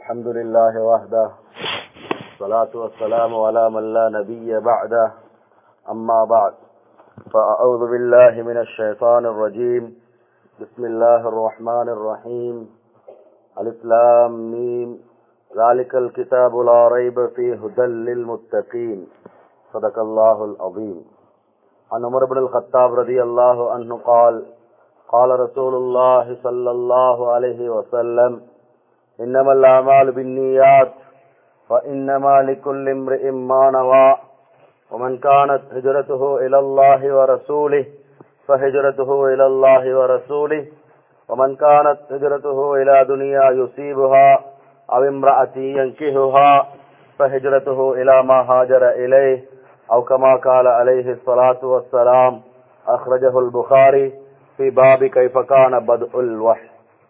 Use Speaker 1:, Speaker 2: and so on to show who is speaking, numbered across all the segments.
Speaker 1: الحمد لله وحده الصلاة والسلام على من لا نبي بعده أما بعد فأعوذ بالله من الشيطان الرجيم بسم الله الرحمن الرحيم الإسلام ميم ذلك الكتاب لا ريب فيه هدى للمتقين صدق الله العظيم عن عمر بن الخطاب رضي الله عنه قال قال رسول الله صلى الله عليه وسلم إنما الأعمال بالنيات وإنما لكل امرئ ما نوى ومن كانت هجرته إلى الله ورسوله فهجرته إلى الله ورسوله ومن كانت هجرته إلى دنيا يصيبها أو امرأة ينكهها فهجرته إلى ما هاجر إليه أو كما قال عليه الصلاة والسلام أخرجه البخاري في باب كيف كان بدء الوحي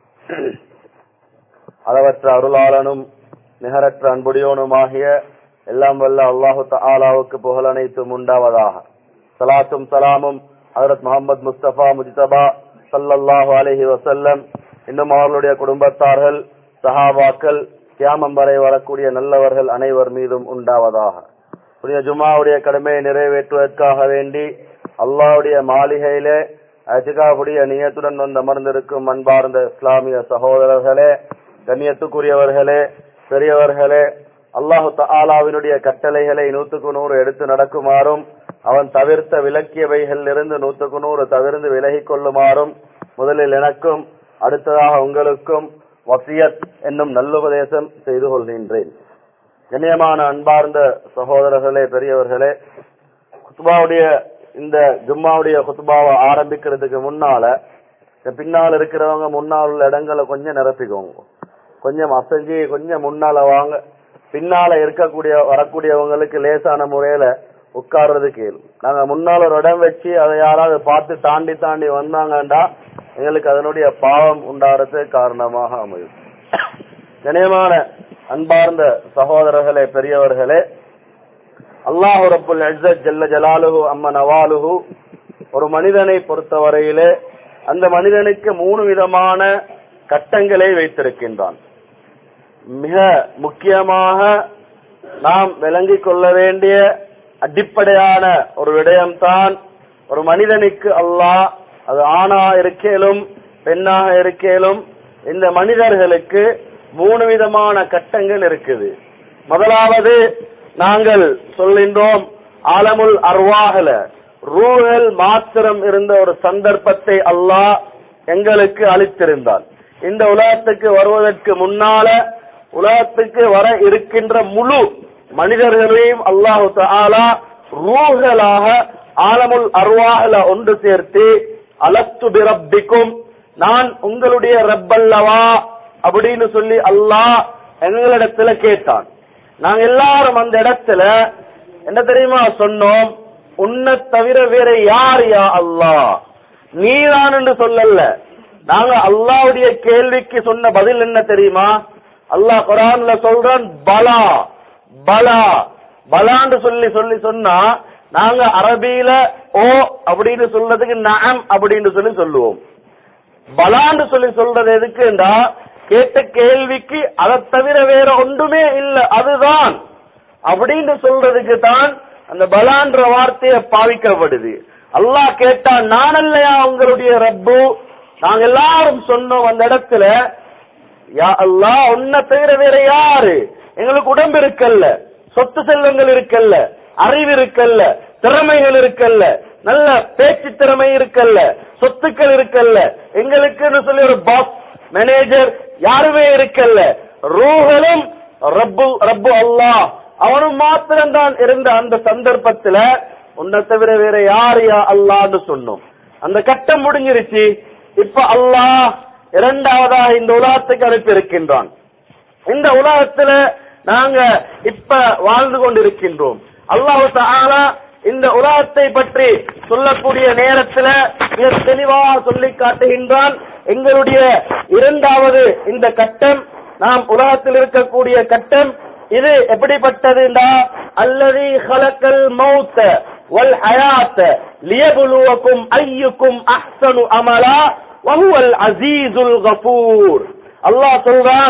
Speaker 1: அளவற்ற அருளாளனும் நிகரற்ற அன்புடையோனுமாகிய எல்லாம் வல்ல அல்லாஹு தாலாவுக்கு புகழ் அனைத்தும் உண்டாவதாக சலாத்தும் சலாமும் ஹதரத் முகமது முஸ்தபா முஜிதபா சல்லல்லாஹு அலஹி வசல்லம் இன்னும் அவர்களுடைய குடும்பத்தார்கள் சஹாபாக்கள் கியாமம் வரை வரக்கூடிய நல்லவர்கள் அனைவர் மீதும் உண்டாவதாக புனித ஜுமாவுடைய கடமையை நிறைவேற்றுவதற்காக வேண்டி அல்லாவுடைய மாளிகையிலே அஜிகாவுடைய நியத்துடன் வந்து அமர்ந்திருக்கும் அன்பார்ந்த இஸ்லாமிய சகோதரர்களே கண்ணியத்துக்குரியவர்களே பெரியவர்களே அல்லாஹு தாலாவினுடைய கட்டளைகளை நூத்துக்கு நூறு எடுத்து நடக்குமாறும் அவன் தவிர்த்த விலக்கியவைகளில் இருந்து நூத்துக்கு நூறு தவிர்த்து விலகிக் கொள்ளுமாறும் முதலில் எனக்கும் அடுத்ததாக உங்களுக்கும் வசியத் என்னும் நல்லுபதேசம் செய்து கொள்கின்றேன் கண்ணியமான அன்பார்ந்த சகோதரர்களே பெரியவர்களே குத்துபாவுடைய இந்த ஜும்மாவுடைய குத்துபாவை ஆரம்பிக்கிறதுக்கு முன்னால பின்னால் இருக்கிறவங்க முன்னால் உள்ள இடங்களை கொஞ்சம் நிரப்பிக்கோங்க கொஞ்சம் அசைஞ்சு கொஞ்சம் முன்னால வாங்க பின்னால இருக்கக்கூடிய வரக்கூடியவங்களுக்கு லேசான முறையில உட்கார்றது கேளு நாங்க முன்னால் ஒரு இடம் வச்சு அதை யாராவது பார்த்து தாண்டி தாண்டி வந்தாங்கண்டா எங்களுக்கு அதனுடைய பாவம் உண்டாறது காரணமாக அமையும் கணியமான அன்பார்ந்த சகோதரர்களே பெரியவர்களே அல்லாஹு ரபுல் ஜல்ல ஜலாலுஹு அம்ம நவாலுஹு ஒரு மனிதனை பொறுத்தவரையிலே அந்த மனிதனுக்கு மூணு விதமான கட்டங்களை வைத்திருக்கின்றான் மிக முக்கியமாக நாம் விளங்கிக் கொள்ள வேண்டிய அடிப்படையான ஒரு விடயம்தான் ஒரு மனிதனுக்கு அல்லாஹ் அது ஆணா இருக்கேலும் பெண்ணாக இருக்கேலும் இந்த மனிதர்களுக்கு மூணு விதமான கட்டங்கள் இருக்குது முதலாவது நாங்கள் சொல்கின்றோம் ஆலமுல் அர்வாகல ரூஹல் மாத்திரம் இருந்த ஒரு சந்தர்ப்பத்தை அல்லாஹ் எங்களுக்கு அளித்திருந்தான் இந்த உலகத்துக்கு வருவதற்கு முன்னால உலகத்துக்கு வர இருக்கின்ற முழு மனிதர்களையும் அல்லாஹு தாலா ரூஹலாக ஆலமுல் அர்வாகல ஒன்று சேர்த்து அலத்து பிரப்பிக்கும் நான் உங்களுடைய ரப்பல்லவா அப்படின்னு சொல்லி அல்லாஹ் எங்களிடத்துல கேட்டான் நாங்க எல்லாரும் அந்த இடத்துல என்ன தெரியுமா சொன்னோம் உன்னை தவிர வேற யார் யா அல்லா நீதான் என்று சொல்லல நாங்க அல்லாவுடைய கேள்விக்கு சொன்ன பதில் என்ன தெரியுமா அல்லாஹ் குரான்ல சொல்றான் பலா பலா பலான்னு சொல்லி சொல்லி சொன்னா நாங்க அரபியில ஓ அப்படின்னு சொல்றதுக்கு நாம் அப்படின்னு சொல்லி சொல்லுவோம் பலான்னு சொல்லி சொல்றது எதுக்குண்டா கேட்ட கேள்விக்கு அதை தவிர வேற ஒன்றுமே இல்ல அதுதான் அப்படின்னு சொல்றதுக்கு தான் அந்த பலான்ற வார்த்தைய பாவிக்கப்படுது அல்லாஹ் கேட்டா நான் இல்லையா உங்களுடைய ரப்பு நாங்க எல்லாரும் சொன்னோம் அந்த இடத்துல யா அல்லா உன்னை தவிர வேற யாரு எங்களுக்கு உடம்பு இருக்கல்ல சொத்து செல்வங்கள் இருக்கல்ல அறிவு இருக்கல்ல திறமைகள் இருக்கல்ல நல்ல பேச்சு திறமை இருக்கல்ல சொத்துக்கள் இருக்கல்ல எங்களுக்குன்னு சொல்லி ஒரு பாஸ் மேனேஜர் யாருமே இருக்கல்ல ரூஹலும் ரப்பு ரப்பு அல்லாஹ் அவனும் மாத்திரம்தான் இருந்த அந்த சந்தர்ப்பத்துல உன்னை தவிர வேற யார் யா அல்லான்னு சொன்னோம் அந்த கட்டம் முடிஞ்சிருச்சு இப்ப அல்லாஹ் இரண்டாவதாக இந்த உலகத்துக்கு அனுப்பி இருக்கின்றான் இந்த உலகத்துல நாங்க இப்ப வாழ்ந்து கொண்டிருக்கின்றோம் அல்லாஹு தாலா இந்த உலகத்தை பற்றி சொல்லக்கூடிய நேரத்துல மிக தெளிவாக சொல்லி காட்டுகின்றான் எங்களுடைய இரண்டாவது இந்த கட்டம் நாம் உலகத்தில் இருக்கக்கூடிய கட்டம் இது எப்படிப்பட்டதுண்டா அல்லது ஹலக்கல் மௌத்த வல் ஹயாத்த லியபுலுவக்கும் ஐயுக்கும் அஹ்சனு அமலா வஹுவல் அசீசுல் கஃபூர் அல்லாஹ் சொல்றான்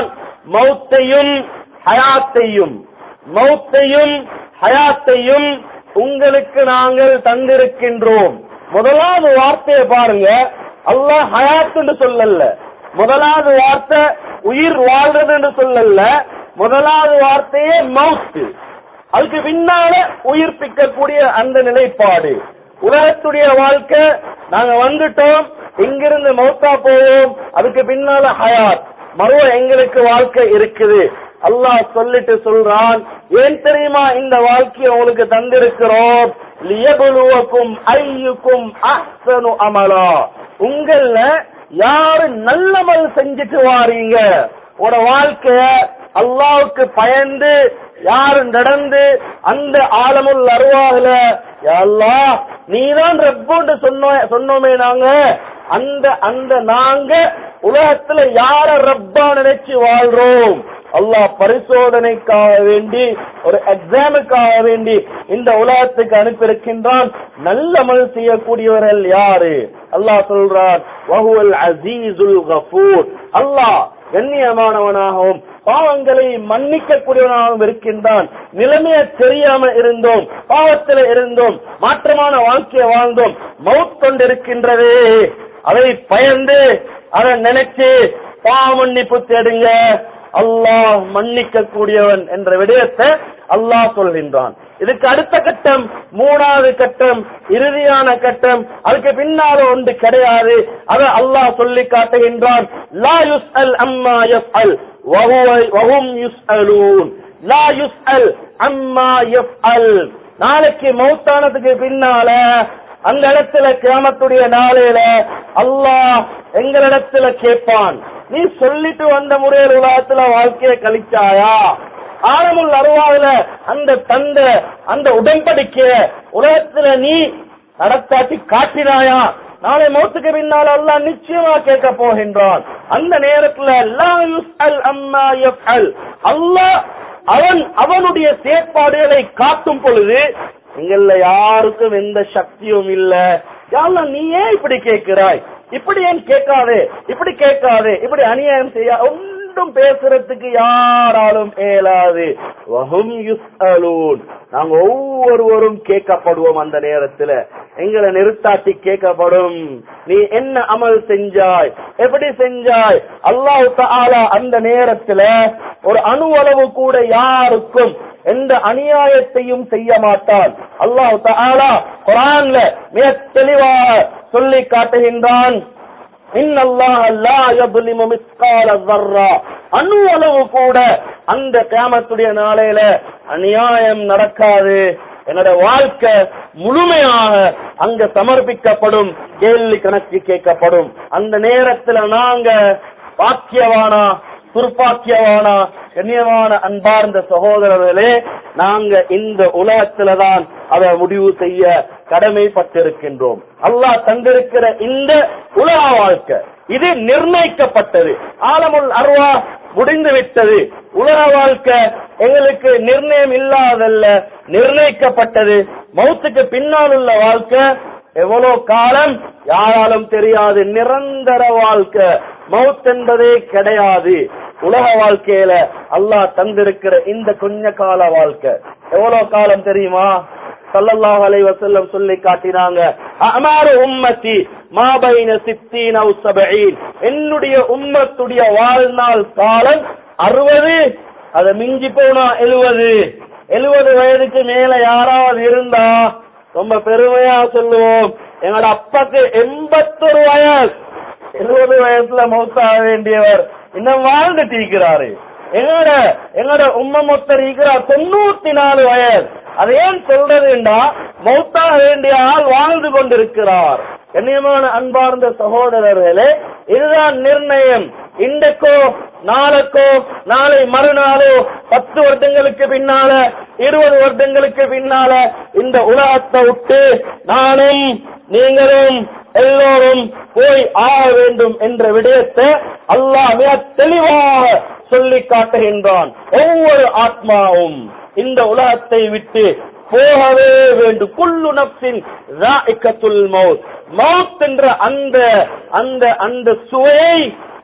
Speaker 1: மௌத்தையும் ஹயாத்தையும் மௌத்தையும் ஹயாத்தையும் உங்களுக்கு நாங்கள் தந்திருக்கின்றோம் முதலாவது வார்த்தையை பாருங்க அல்லாஹ் ஹயாத்துன்னு சொல்லல முதலாவது வார்த்தை உயிர் வாழ்றதுன்னு சொல்லல முதலாவது வார்த்தையே மவுத்து அதுக்கு பின்னால உயிர்ப்பிக்கக்கூடிய அந்த நிலைப்பாடு உலகத்துடைய வாழ்க்கை நாங்க வந்துட்டோம் இங்கிருந்து மௌத்தா போவோம் அதுக்கு பின்னால ஹயாத் மறுவ எங்களுக்கு வாழ்க்கை இருக்குது அல்லாஹ் சொல்லிட்டு சொல்றான் ஏன் தெரியுமா இந்த வாழ்க்கையை உங்களுக்கு தந்திருக்கிறோம் லியபுலுவக்கும் ஐயுக்கும் அஹ்சனு அமலா உங்கள யாரு நல்லமல் செஞ்சுட்டு வாரீங்க உங்களோட வாழ்க்கைய அல்லாவுக்கு பயந்து யாரு நடந்து அந்த ஆலமுல் அருவாகல அல்லாஹ் நீதான் ரப்போட்டு சொன்னோ சொன்னோமே நாங்க அந்த அந்த நாங்க உலகத்துல யார ரப்பா நினைச்சு வாழ்றோம் அல்லாஹ் பரிசோதனைக்காக வேண்டி ஒரு எக்ஸாமுக்காக வேண்டி இந்த உலகத்துக்கு அனுப்பியிருக்கின்றான் நல்லமல் செய்யக்கூடியவர்கள் யாரு அல்லாஹ் சொல்றான் வஹுவல் அசீசுல் கஃபூர் அல்லாஹ் கண்ணியமானவனாகவும் பாவங்களை மன்னிக்க கூடியவனாகவும் இருக்கின்றான் நிலைமைய தெரியாம இருந்தோம் பாவத்தில் இருந்தோம் மாற்றமான வாழ்க்கையை வாழ்ந்தோம் மவுத் கொண்டிருக்கின்றது அதை பயந்து அதை நினைச்சு பாவ மன்னிப்பு தேடுங்க அல்லாஹ் மன்னிக்க கூடியவன் என்ற விடயத்தை அல்லாஹ் சொல்கின்றான் இதுக்கு அடுத்த கட்டம் மூணாவது கட்டம் இறுதியான கட்டம் அதுக்கு பின்னால ஒன்று கிடையாது அதை அல்லாஹ் சொல்லி காட்டுகின்றான் லா யுஸ்அல் அம்மா யஃப்அல் வஹுவ- வஹும் யுஸ்அலூன் லா யுஸ்அல் அம்மா யஃப்அல் நாளைக்கு மௌத்தானதுக்கு பின்னால அந்த இடத்துல கிராமத்துடைய நாளையில அல்லாஹ் எங்களிடத்துல கேட்பான் நீ சொல்லிட்டு வந்த முறையில் உலகத்துல வாழ்க்கையை கழிச்சாயா ஆழமுள் அருவாவில அந்த தந்த அந்த உடன்படிக்கைய உலகத்துல நீ நடத்தாட்டி காட்டினாயா நாளை மௌத்துக்கு பின்னால் அல்லாஹ் நிச்சயமா கேட்க போகின்றான் அந்த நேரத்துல லா யுஸ்அல் அம்மா யஃப்அல் அல்லாஹ் அவன் அவனுடைய செயற்பாடுகளை காட்டும் பொழுது எங்கள்ல யாருக்கும் எந்த சக்தியும் இல்ல யாரெல்லாம் நீ ஏன் இப்படி கேட்கிறாய் இப்படி ஏன் கேட்காதே இப்படி கேட்காதே இப்படி அநியாயம் செய்ய ஒன்றும் பேசுறதுக்கு யாராலும் இயலாது வஹும் யுஸ்அலூன் நாங்க ஒவ்வொருவரும் கேட்கப்படுவோம் அந்த நேரத்துல எங்களை நிறுத்தாட்டி கேட்கப்படும் நீ என்ன அமல் செஞ்சாய் எப்படி செஞ்சாய் அல்லாஹ் தஆலா அந்த நேரத்துல ஒரு அணு அளவு கூட யாருக்கும் எந்த அநியாயத்தையும் செய்ய மாட்டான் அல்லாஹ் தஆலா குர்ஆன்ல மிக தெளிவாக சொல்லி காட்டுகின்றான் இன்னல்லாஹ லா யظلم மிஸ்கால ذرة அணு அளவு கூட அந்த கியாமத்துடைய நாளையில அநியாயம் நடக்காது என்னோட வாழ்க்கை முழுமையாக அங்க சமர்ப்பிக்கப்படும் கேள்வி கணக்கு கேட்கப்படும் அந்த நேரத்துல நாங்க பாக்கியவானா துர்பாக்கியவானா கண்ணியமான அன்பார்ந்த சகோதரர்களே நாங்க இந்த உலகத்துலதான் அதை முடிவு செய்ய கடமைப்பட்டிருக்கின்றோம் அல்லாஹ் தந்திருக்கிற இந்த உலக வாழ்க்கை இது நிர்ணயிக்கப்பட்டது ஆலமுல் அருவா முடிந்து விட்டது உலக வாழ்க்கை எங்களுக்கு நிர்ணயம் இல்லாதல்ல நிர்ணயிக்கப்பட்டது மௌத்துக்கு பின்னால் உள்ள வாழ்க்கை எவ்வளவு காலம் யாராலும் தெரியாது நிரந்தர வாழ்க்கை மவுத் என்பதே கிடையாது உலக வாழ்க்கையில அல்லாஹ் தந்திருக்கிற இந்த கொஞ்ச கால வாழ்க்கை எவ்வளவு காலம் தெரியுமா ஸல்லல்லாஹு அலைஹி வஸல்லம் சொல்லி காட்டினாங்க அமாரு உம்மத்தி மா பைன சித்தீன அவு சபஈன் என்னுடைய உம்மத்துடைய வாழ்நாள் காலம் அறுபது அதை மிஞ்சி போனா எழுவது எழுபது வயதுக்கு மேல யாராவது இருந்தா ரொம்ப பெருமையா சொல்லுவோம் எங்களோட அப்பாக்கு எண்பத்தொரு வயசு எழுபது வயசுல மௌத்தாக வேண்டியவர் இன்னும் வாழ்ந்துட்டு இருக்கிறாரு எங்களோட எங்களோட உம்ம மொத்தர் இருக்கிறார் தொண்ணூத்தி நாலு வயசு அது ஏன் சொல்றதுண்டா மௌத்தாக வேண்டிய ஆள் வாழ்ந்து கொண்டிருக்கிறார் கண்ணியமான அன்பார்ந்த சகோதரர்களே இதுதான் நிர்ணயம் இன்றைக்கோ நாளைக்கோ நாளை மறுநாளோ பத்து வருடங்களுக்கு பின்னால இருபது வருடங்களுக்கு பின்னால இந்த உலகத்தை விட்டு நானும் நீங்களும் எல்லோரும் போய் ஆக வேண்டும் என்ற விடயத்தை அல்லாஹ் மிக தெளிவாக சொல்லி காட்டுகின்றான் ஒவ்வொரு ஆத்மாவும் இந்த உலகத்தை விட்டு போகவே வேண்டும் குல்லு நப்சின் ராஇக்கத்துல் மௌத் மௌத் என்ற அந்த அந்த அந்த சுவையை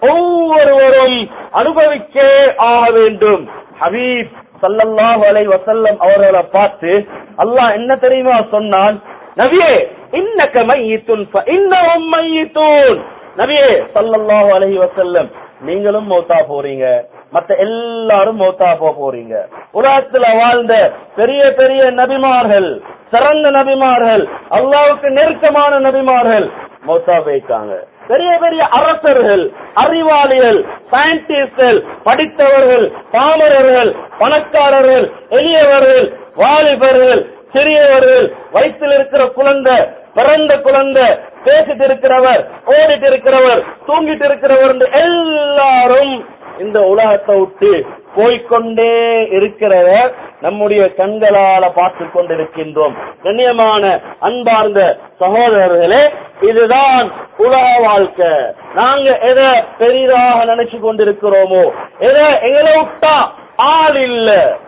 Speaker 1: ஒவ்வொருவரும் அனுபவிக்கே ஆக வேண்டும் ஹபீப் ஸல்லல்லாஹு அலைஹி வஸல்லம் அவர்களை பார்த்து அல்லாஹ் என்ன தெரியுமா சொன்னான் நபியே இன்னக மையித்துன் ஃப இன்னஹும் மையித்தூன் நபியே ஸல்லல்லாஹு அலைஹி வஸல்லம் நீங்களும் மௌத்தா போறீங்க மத்த எல்லாரும் மௌத்தா போக போறீங்க உலகத்துல வாழ்ந்த பெரிய பெரிய நபிமார்கள் சிறந்த நபிமார்கள் அல்லாவுக்கு நெருக்கமான நபிமார்கள் மௌத்தா போயிட்டாங்க பெரிய பெரிய அரசர்கள் அறிவாளிகள் சயின்டிஸ்ட்கள் படித்தவர்கள் பாமரர்கள் பணக்காரர்கள் எளியவர்கள் வாலிபர்கள் சிறியவர்கள் வயிற்றில் இருக்கிற குழந்தை பிறந்த குழந்தை பேசிட்டு இருக்கிறவர் ஓடிட்டு இருக்கிறவர் தூங்கிட்டு இருக்கிறவர் என்று எல்லாரும் இந்த உலகத்தை விட்டு போய்க்கொண்டே இருக்கிறத நம்முடைய கண்களால பார்த்து கொண்டிருக்கின்றோம் கண்ணியமான அன்பார்ந்த சகோதரர்களே இதுதான் உலக வாழ்க்கை நாங்க எதை பெரிதாக நினைச்சு கொண்டிருக்கிறோமோ எதை எங்களை விட்டா ஆள் இல்ல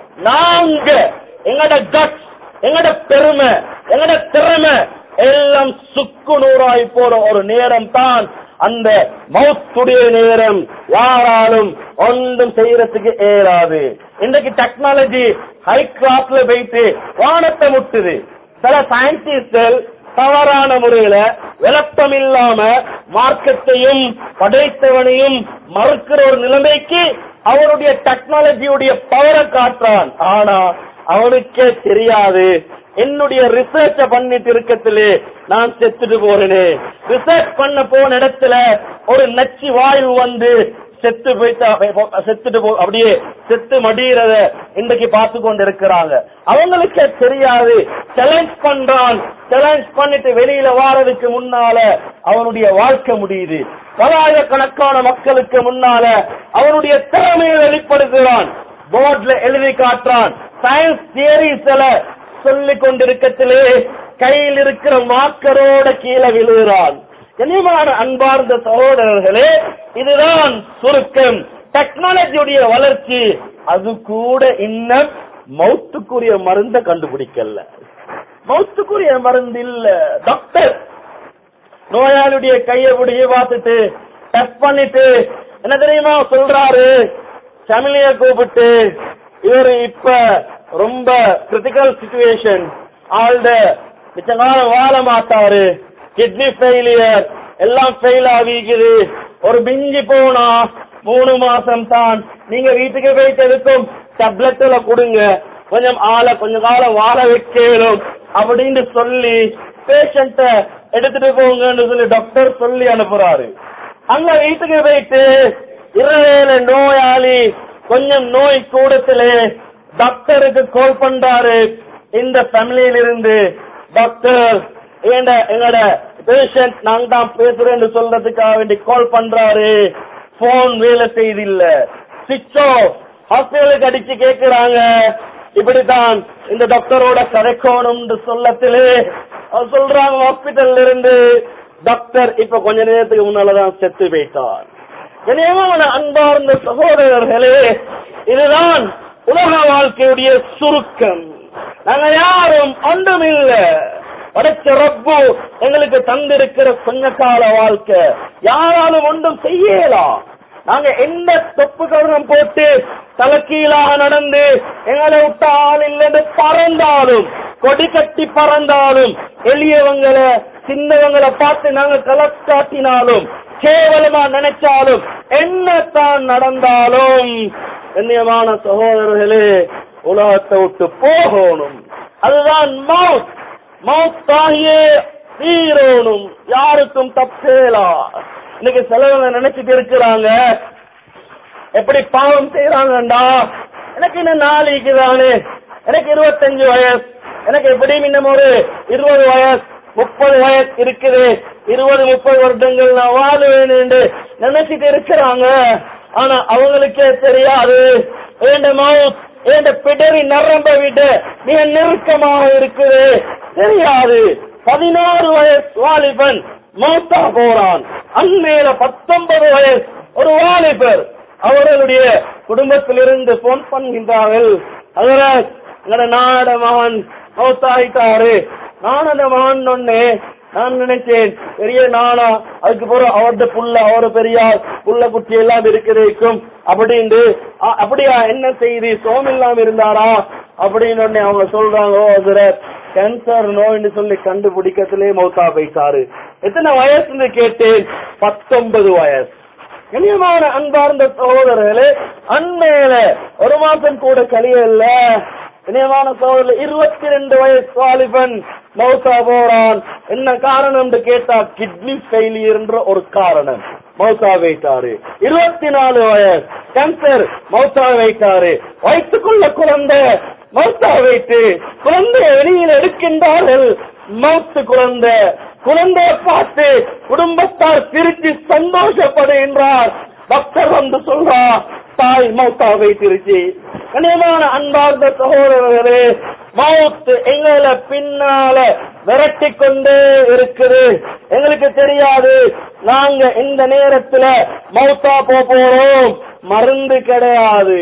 Speaker 1: நாங்க எங்கட கட்ஸ் எங்கட பெருமை எங்கட திறமை எல்லாம் சுக்கு நூறாய் போற ஒரு நேரம் தான் அந்த மௌத்துடைய நேரம் யாராலும் ஒன்றும் செய்யறதுக்கு ஏறாது இன்றைக்கு டெக்னாலஜி ஹை கிளாஸ்ல போயிட்டு வானத்தை முட்டுது சில சயின்டிஸ்ட்கள் தவறான முறையில விளக்கம் இல்லாம மார்க்கத்தையும் படைத்தவனையும் மறுக்கிற ஒரு நிலைமைக்கு அவனுடைய டெக்னாலஜியுடைய பவரை காட்டுறான் ஆனா அவனுக்கே தெரியாது என்னுடைய ரிசர்ச்ச பண்ணிட்டு இருக்கத்திலே நான் செத்துட்டு போறேனே ரிசர்ச் பண்ண போன இடத்துல ஒரு நச்சு வாயு வந்து செத்து போயிட்டா செத்துட்டு போ அப்படியே செத்து மடியறத இன்றைக்கு பார்த்து கொண்டு இருக்கிறாங்க அவங்களுக்கே தெரியாது சேலஞ்ச் பண்றான் சேலஞ்ச் பண்ணிட்டு வெளியில வாரதுக்கு முன்னால அவனுடைய வாழ்க்கை முடியுது பலாயிரக்கணக்கான மக்களுக்கு முன்னால அவனுடைய திறமையை வெளிப்படுத்துகிறான் போர்ட்ல எழுதி காட்டுறான் சயின்ஸ் தியரிஸ்ல சொல்லிக் கொண்டிருக்கத்திலே கையில் இருக்கிற மார்க்கரோட கீழே விழுகிறான் கனிமான அன்பார்ந்த சகோதரர்களே இதுதான் சுருக்கம் டெக்னாலஜியுடைய வளர்ச்சி அது கூட இன்னும் மௌத்துக்குரிய மருந்த கண்டுபிடிக்கல மௌத்துக்குரிய மருந்து இல்ல டாக்டர் நோயாளியுடைய கையை பிடிச்சி பார்த்துட்டு டெஸ்ட் பண்ணிட்டு என்ன தெரியுமா சொல்றாரு ஃபேமிலிய கூப்பிட்டு இவர் இப்ப ரொம்ப கிரிட்டிக்கல் சுச்சுவேஷன் ஆல்ட மிச்ச காலம் வாழ மாட்டாரு கிட்னி ஃபெயிலியர் எல்லாம் ஃபெயில் ஆகிக்குது ஒரு பிஞ்சி போனா மூணு மாசம் தான் நீங்க வீட்டுக்கு போயிட்டு இருக்கும் டப்லெட்ல கொடுங்க கொஞ்சம் ஆளை கொஞ்ச காலம் வாழ வைக்கணும் அப்படின்னு சொல்லி பேஷண்ட எடுத்துட்டு போங்கன்னு சொல்லி டாக்டர் சொல்லி அனுப்புறாரு அங்க வீட்டுக்கு போயிட்டு இரவேல நோயாளி கொஞ்சம் நோய் கூடத்திலே டாக்டருக்கு கால் பண்றாரு இந்த ஃபேமிலியில இருந்து டாக்டர் எங்கட எங்கட பேஷண்ட் நாங்க தான் பேசுறேன்னு சொல்றதுக்காக வேண்டி கால் பண்றாரு போன் வேலை செய்தில்ல சுவிட்ச் ஆஃப் ஹாஸ்பிட்டலுக்கு அடிச்சு கேக்குறாங்க இப்படித்தான் இந்த டாக்டரோட கதைக்கணும்னு சொல்லத்திலே அவர் சொல்றாங்க ஹாஸ்பிட்டல்ல இருந்து டாக்டர் இப்ப கொஞ்ச நேரத்துக்கு முன்னாலதான் செத்து போயிட்டார் கனியமான அன்பார்ந்த சகோதரர்களே இதுதான் உலக வாழ்க்கையுடைய சுருக்கம் நாங்க யாரும் ஒன்றுமில்ல படைச்ச ரப்பு எங்களுக்கு தந்திருக்கிற கொஞ்ச கால வாழ்க்கை யாராலும் ஒன்றும் செய்யலாம் நாங்க எந்த தொப்பு கவனம் போட்டு தலைக்கீழாக நடந்து எங்களை விட்ட ஆள் இல்லைன்னு பறந்தாலும் கொடி கட்டி பறந்தாலும் எளியவங்களை சின்னவங்களை பார்த்து நாங்க கலக்காட்டினாலும் கேவலமா நினைச்சாலும் என்னத்தான் நடந்தாலும் கண்ணியமான சகோதரர்களே உலகத்தை விட்டு போகணும் அதுதான் மவுத் மவுத்தாகியே தீரணும் யாருக்கும் தப்பேலா இன்னைக்கு சிலவங்க நினைச்சிட்டு இருக்கிறாங்க எப்படி பாவம் செய்யறாங்கடா எனக்கு இன்னும் நாளைக்கு தானே எனக்கு இருபத்தஞ்சு வயசு எனக்கு எப்படியும் இன்னும் ஒரு இருபது வயசு முப்பது வயசு இருக்குது இருபது முப்பது வருடங்கள் நான் வாழுவேன் என்று நினைச்சிட்டு இருக்கிறாங்க ஆனா அவங்களுக்கே தெரியாது ஏண்ட மவுத் ஏண்ட பிடரி நரம்ப விட மிக நெருக்கமாக இருக்குது தெரியாது பதினாறு வயசு வாலிபன் மௌத்தா போறான் அண்மையில பத்தொன்பது வயசு ஒரு வாலிபர் அவர்களுடைய குடும்பத்திலிருந்து போன் பண்ணுகின்றார்கள் அதனால் எங்கட நாட மகன் மௌத்தாயிட்டாரு நான் அந்த மகன் ஒண்ணு நான் நினைச்சேன் பெரிய நானா அதுக்கு பிறகு அவரது புள்ள அவரு பெரியார் புள்ள குட்டி எல்லாம் இருக்கிறதுக்கும் அப்படின்னு அ- அப்படியா என்ன செய்தி சோமில்லாம இருந்தாரா அப்படின்னு உடனே அவங்க சொல்றாங்க ஓ ஹசரத் கேன்சர் நோய்னு சொல்லி கண்டுபிடிக்கத்திலே மௌத்தா போயிட்டாரு எத்தனை வயசுன்னு கேட்டேன் பத்தொன்பது வயசு கண்ணியமான அன்பார்ந்த சகோதரர்களே அண்மையில ஒரு மாசம் கூட கழியல்ல கண்ணியமான சகோதரர் இருபத்தி ரெண்டு வயசு வாலிபன் மௌத்தா போறான் என்ன காரணம் என்று கேட்டா கிட்னி ஃபெயிலியர்ன்ற ஒரு காரணம் மௌத்தா வைத்தாரு இருபத்தி நாலு வயசு கேன்சர் மௌத்தா வைத்தாரு வயிற்றுக்குள்ள குழந்தை மௌத்தா வைத்து குழந்தைய வெளியில் எடுக்கின்றார்கள் மௌத்து குழந்தை குழந்தையை பார்த்து குடும்பத்தார் திருச்சி சந்தோஷப்படுகின்றார் டாக்டர் வந்து சொல்றா தாய் மௌத்தா வைத்திருச்சு கனியமான அன்பார்ந்த சகோதரர்களே மவுத்து எங்களை பின்னால விரட்டி கொண்டே இருக்குது எங்களுக்கு தெரியாது நாங்க இந்த நேரத்துல மௌத்தா போக போறோம் மருந்து கிடையாது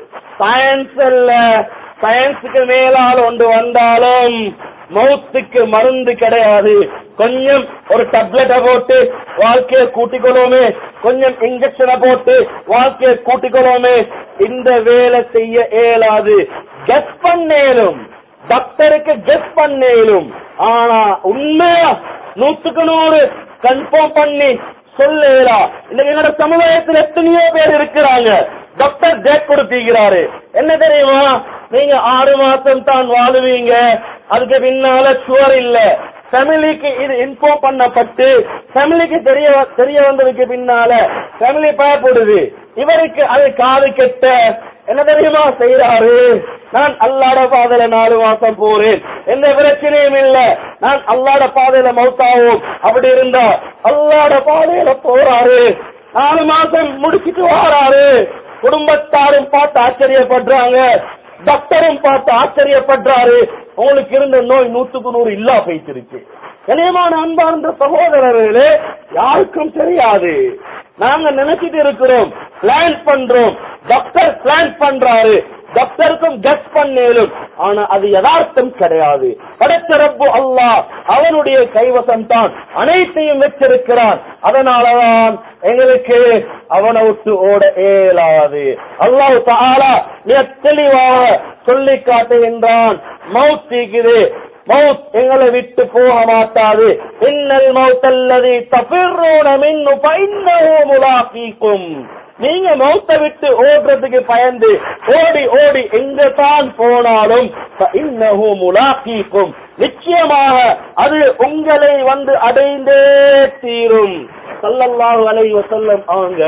Speaker 1: சயின்ஸ் அல்ல சயின்ஸுக்கு மேலால் ஒன்று வந்தாலும் மவுத்துக்கு மருந்து கிடையாது கொஞ்சம் ஒரு டப்லெட்டை போட்டு வாழ்க்கையை கூட்டிக்கொள்வோமே கொஞ்சம் இன்ஜெக்ஷனை போட்டு வாழ்க்கையை கூட்டிக்கொள்வோமே இந்த வேலை செய்ய இயலாது கெஸ் பண்ணேலும் டாக்டருக்கு கெஸ் பண்ணேலும் ஆனா உண்மையா நூத்துக்கு நூறு கன்ஃபார்ம் பண்ணி சொல்லலா இன்னைக்கு என்னோட சமுதாயத்தில் எத்தனையோ பேர் இருக்கிறாங்க டாக்டர் டேட் கொடுத்திருக்கிறாரு என்ன தெரியுமா நீங்க ஆறு மாசம் தான் வாழுவீங்க அதுக்கு பின்னால சுவர் இல்ல ஃபேமிலிக்கு இது இன்ஃபார்ம் பண்ணப்பட்டு ஃபேமிலிக்கு தெரிய தெரிய வந்ததுக்கு பின்னால ஃபேமிலி பயப்படுது இவருக்கு அது காது கெட்ட என்ன தெரியுமா செய்யறாரு நான் அல்லாட பாதையில நாலு மாசம் போறேன் எந்த பிரச்சனையும் இல்ல நான் அல்லாட பாதையில மௌத்தாவும் அப்படி இருந்தா அல்லாட பாதையில போறாரு நாலு மாசம் முடிச்சிட்டு வாராரு குடும்பத்தாரும் பார்த்து ஆச்சரியப்படுறாங்க டாக்டரும் பார்த்து ஆச்சரியப்படுறாரு உங்களுக்கு இருந்த நோய் நூத்துக்கு நூறு இல்லா போயிட்டிருக்கு கனியமான அன்பார்ந்த சகோதரர்களே யாருக்கும் தெரியாது நாங்க நினைச்சிட்டு இருக்கிறோம் பிளான் பண்றோம் டாக்டர் பிளான் பண்றாரு டாக்டருக்கும் கெஸ் பண்ணேலும் ஆனா அது யதார்த்தம் கிடையாது படைத்த ரப்பு அல்லாஹ் அவனுடைய கைவசம் தான் அனைத்தையும் வச்சிருக்கிறான் அதனாலதான் எங்களுக்கு அவனை விட்டு ஓட இயலாது அல்லாஹ் தாலா மிக தெளிவாக சொல்லி காட்டுகின்றான் மௌத்திக்குது மவுத் எங்களை விட்டு போக மாட்டாது இன்னல் மௌத்தல்லதி தபிர்ரூன மின்னு பைன்னஹு முலாகீக்கும் நீங்க மௌத்த விட்டு ஓடுறதுக்கு பயந்து ஓடி ஓடி எங்க தான் போனாலும் இன்னஹு முலாகீக்கும் நிச்சயமாக அது உங்களை வந்து அடைந்தே தீரும் ஸல்லல்லாஹு அலைஹி வஸல்லம் அவங்க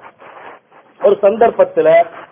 Speaker 1: ஒரு சந்தர்ப்பத்துல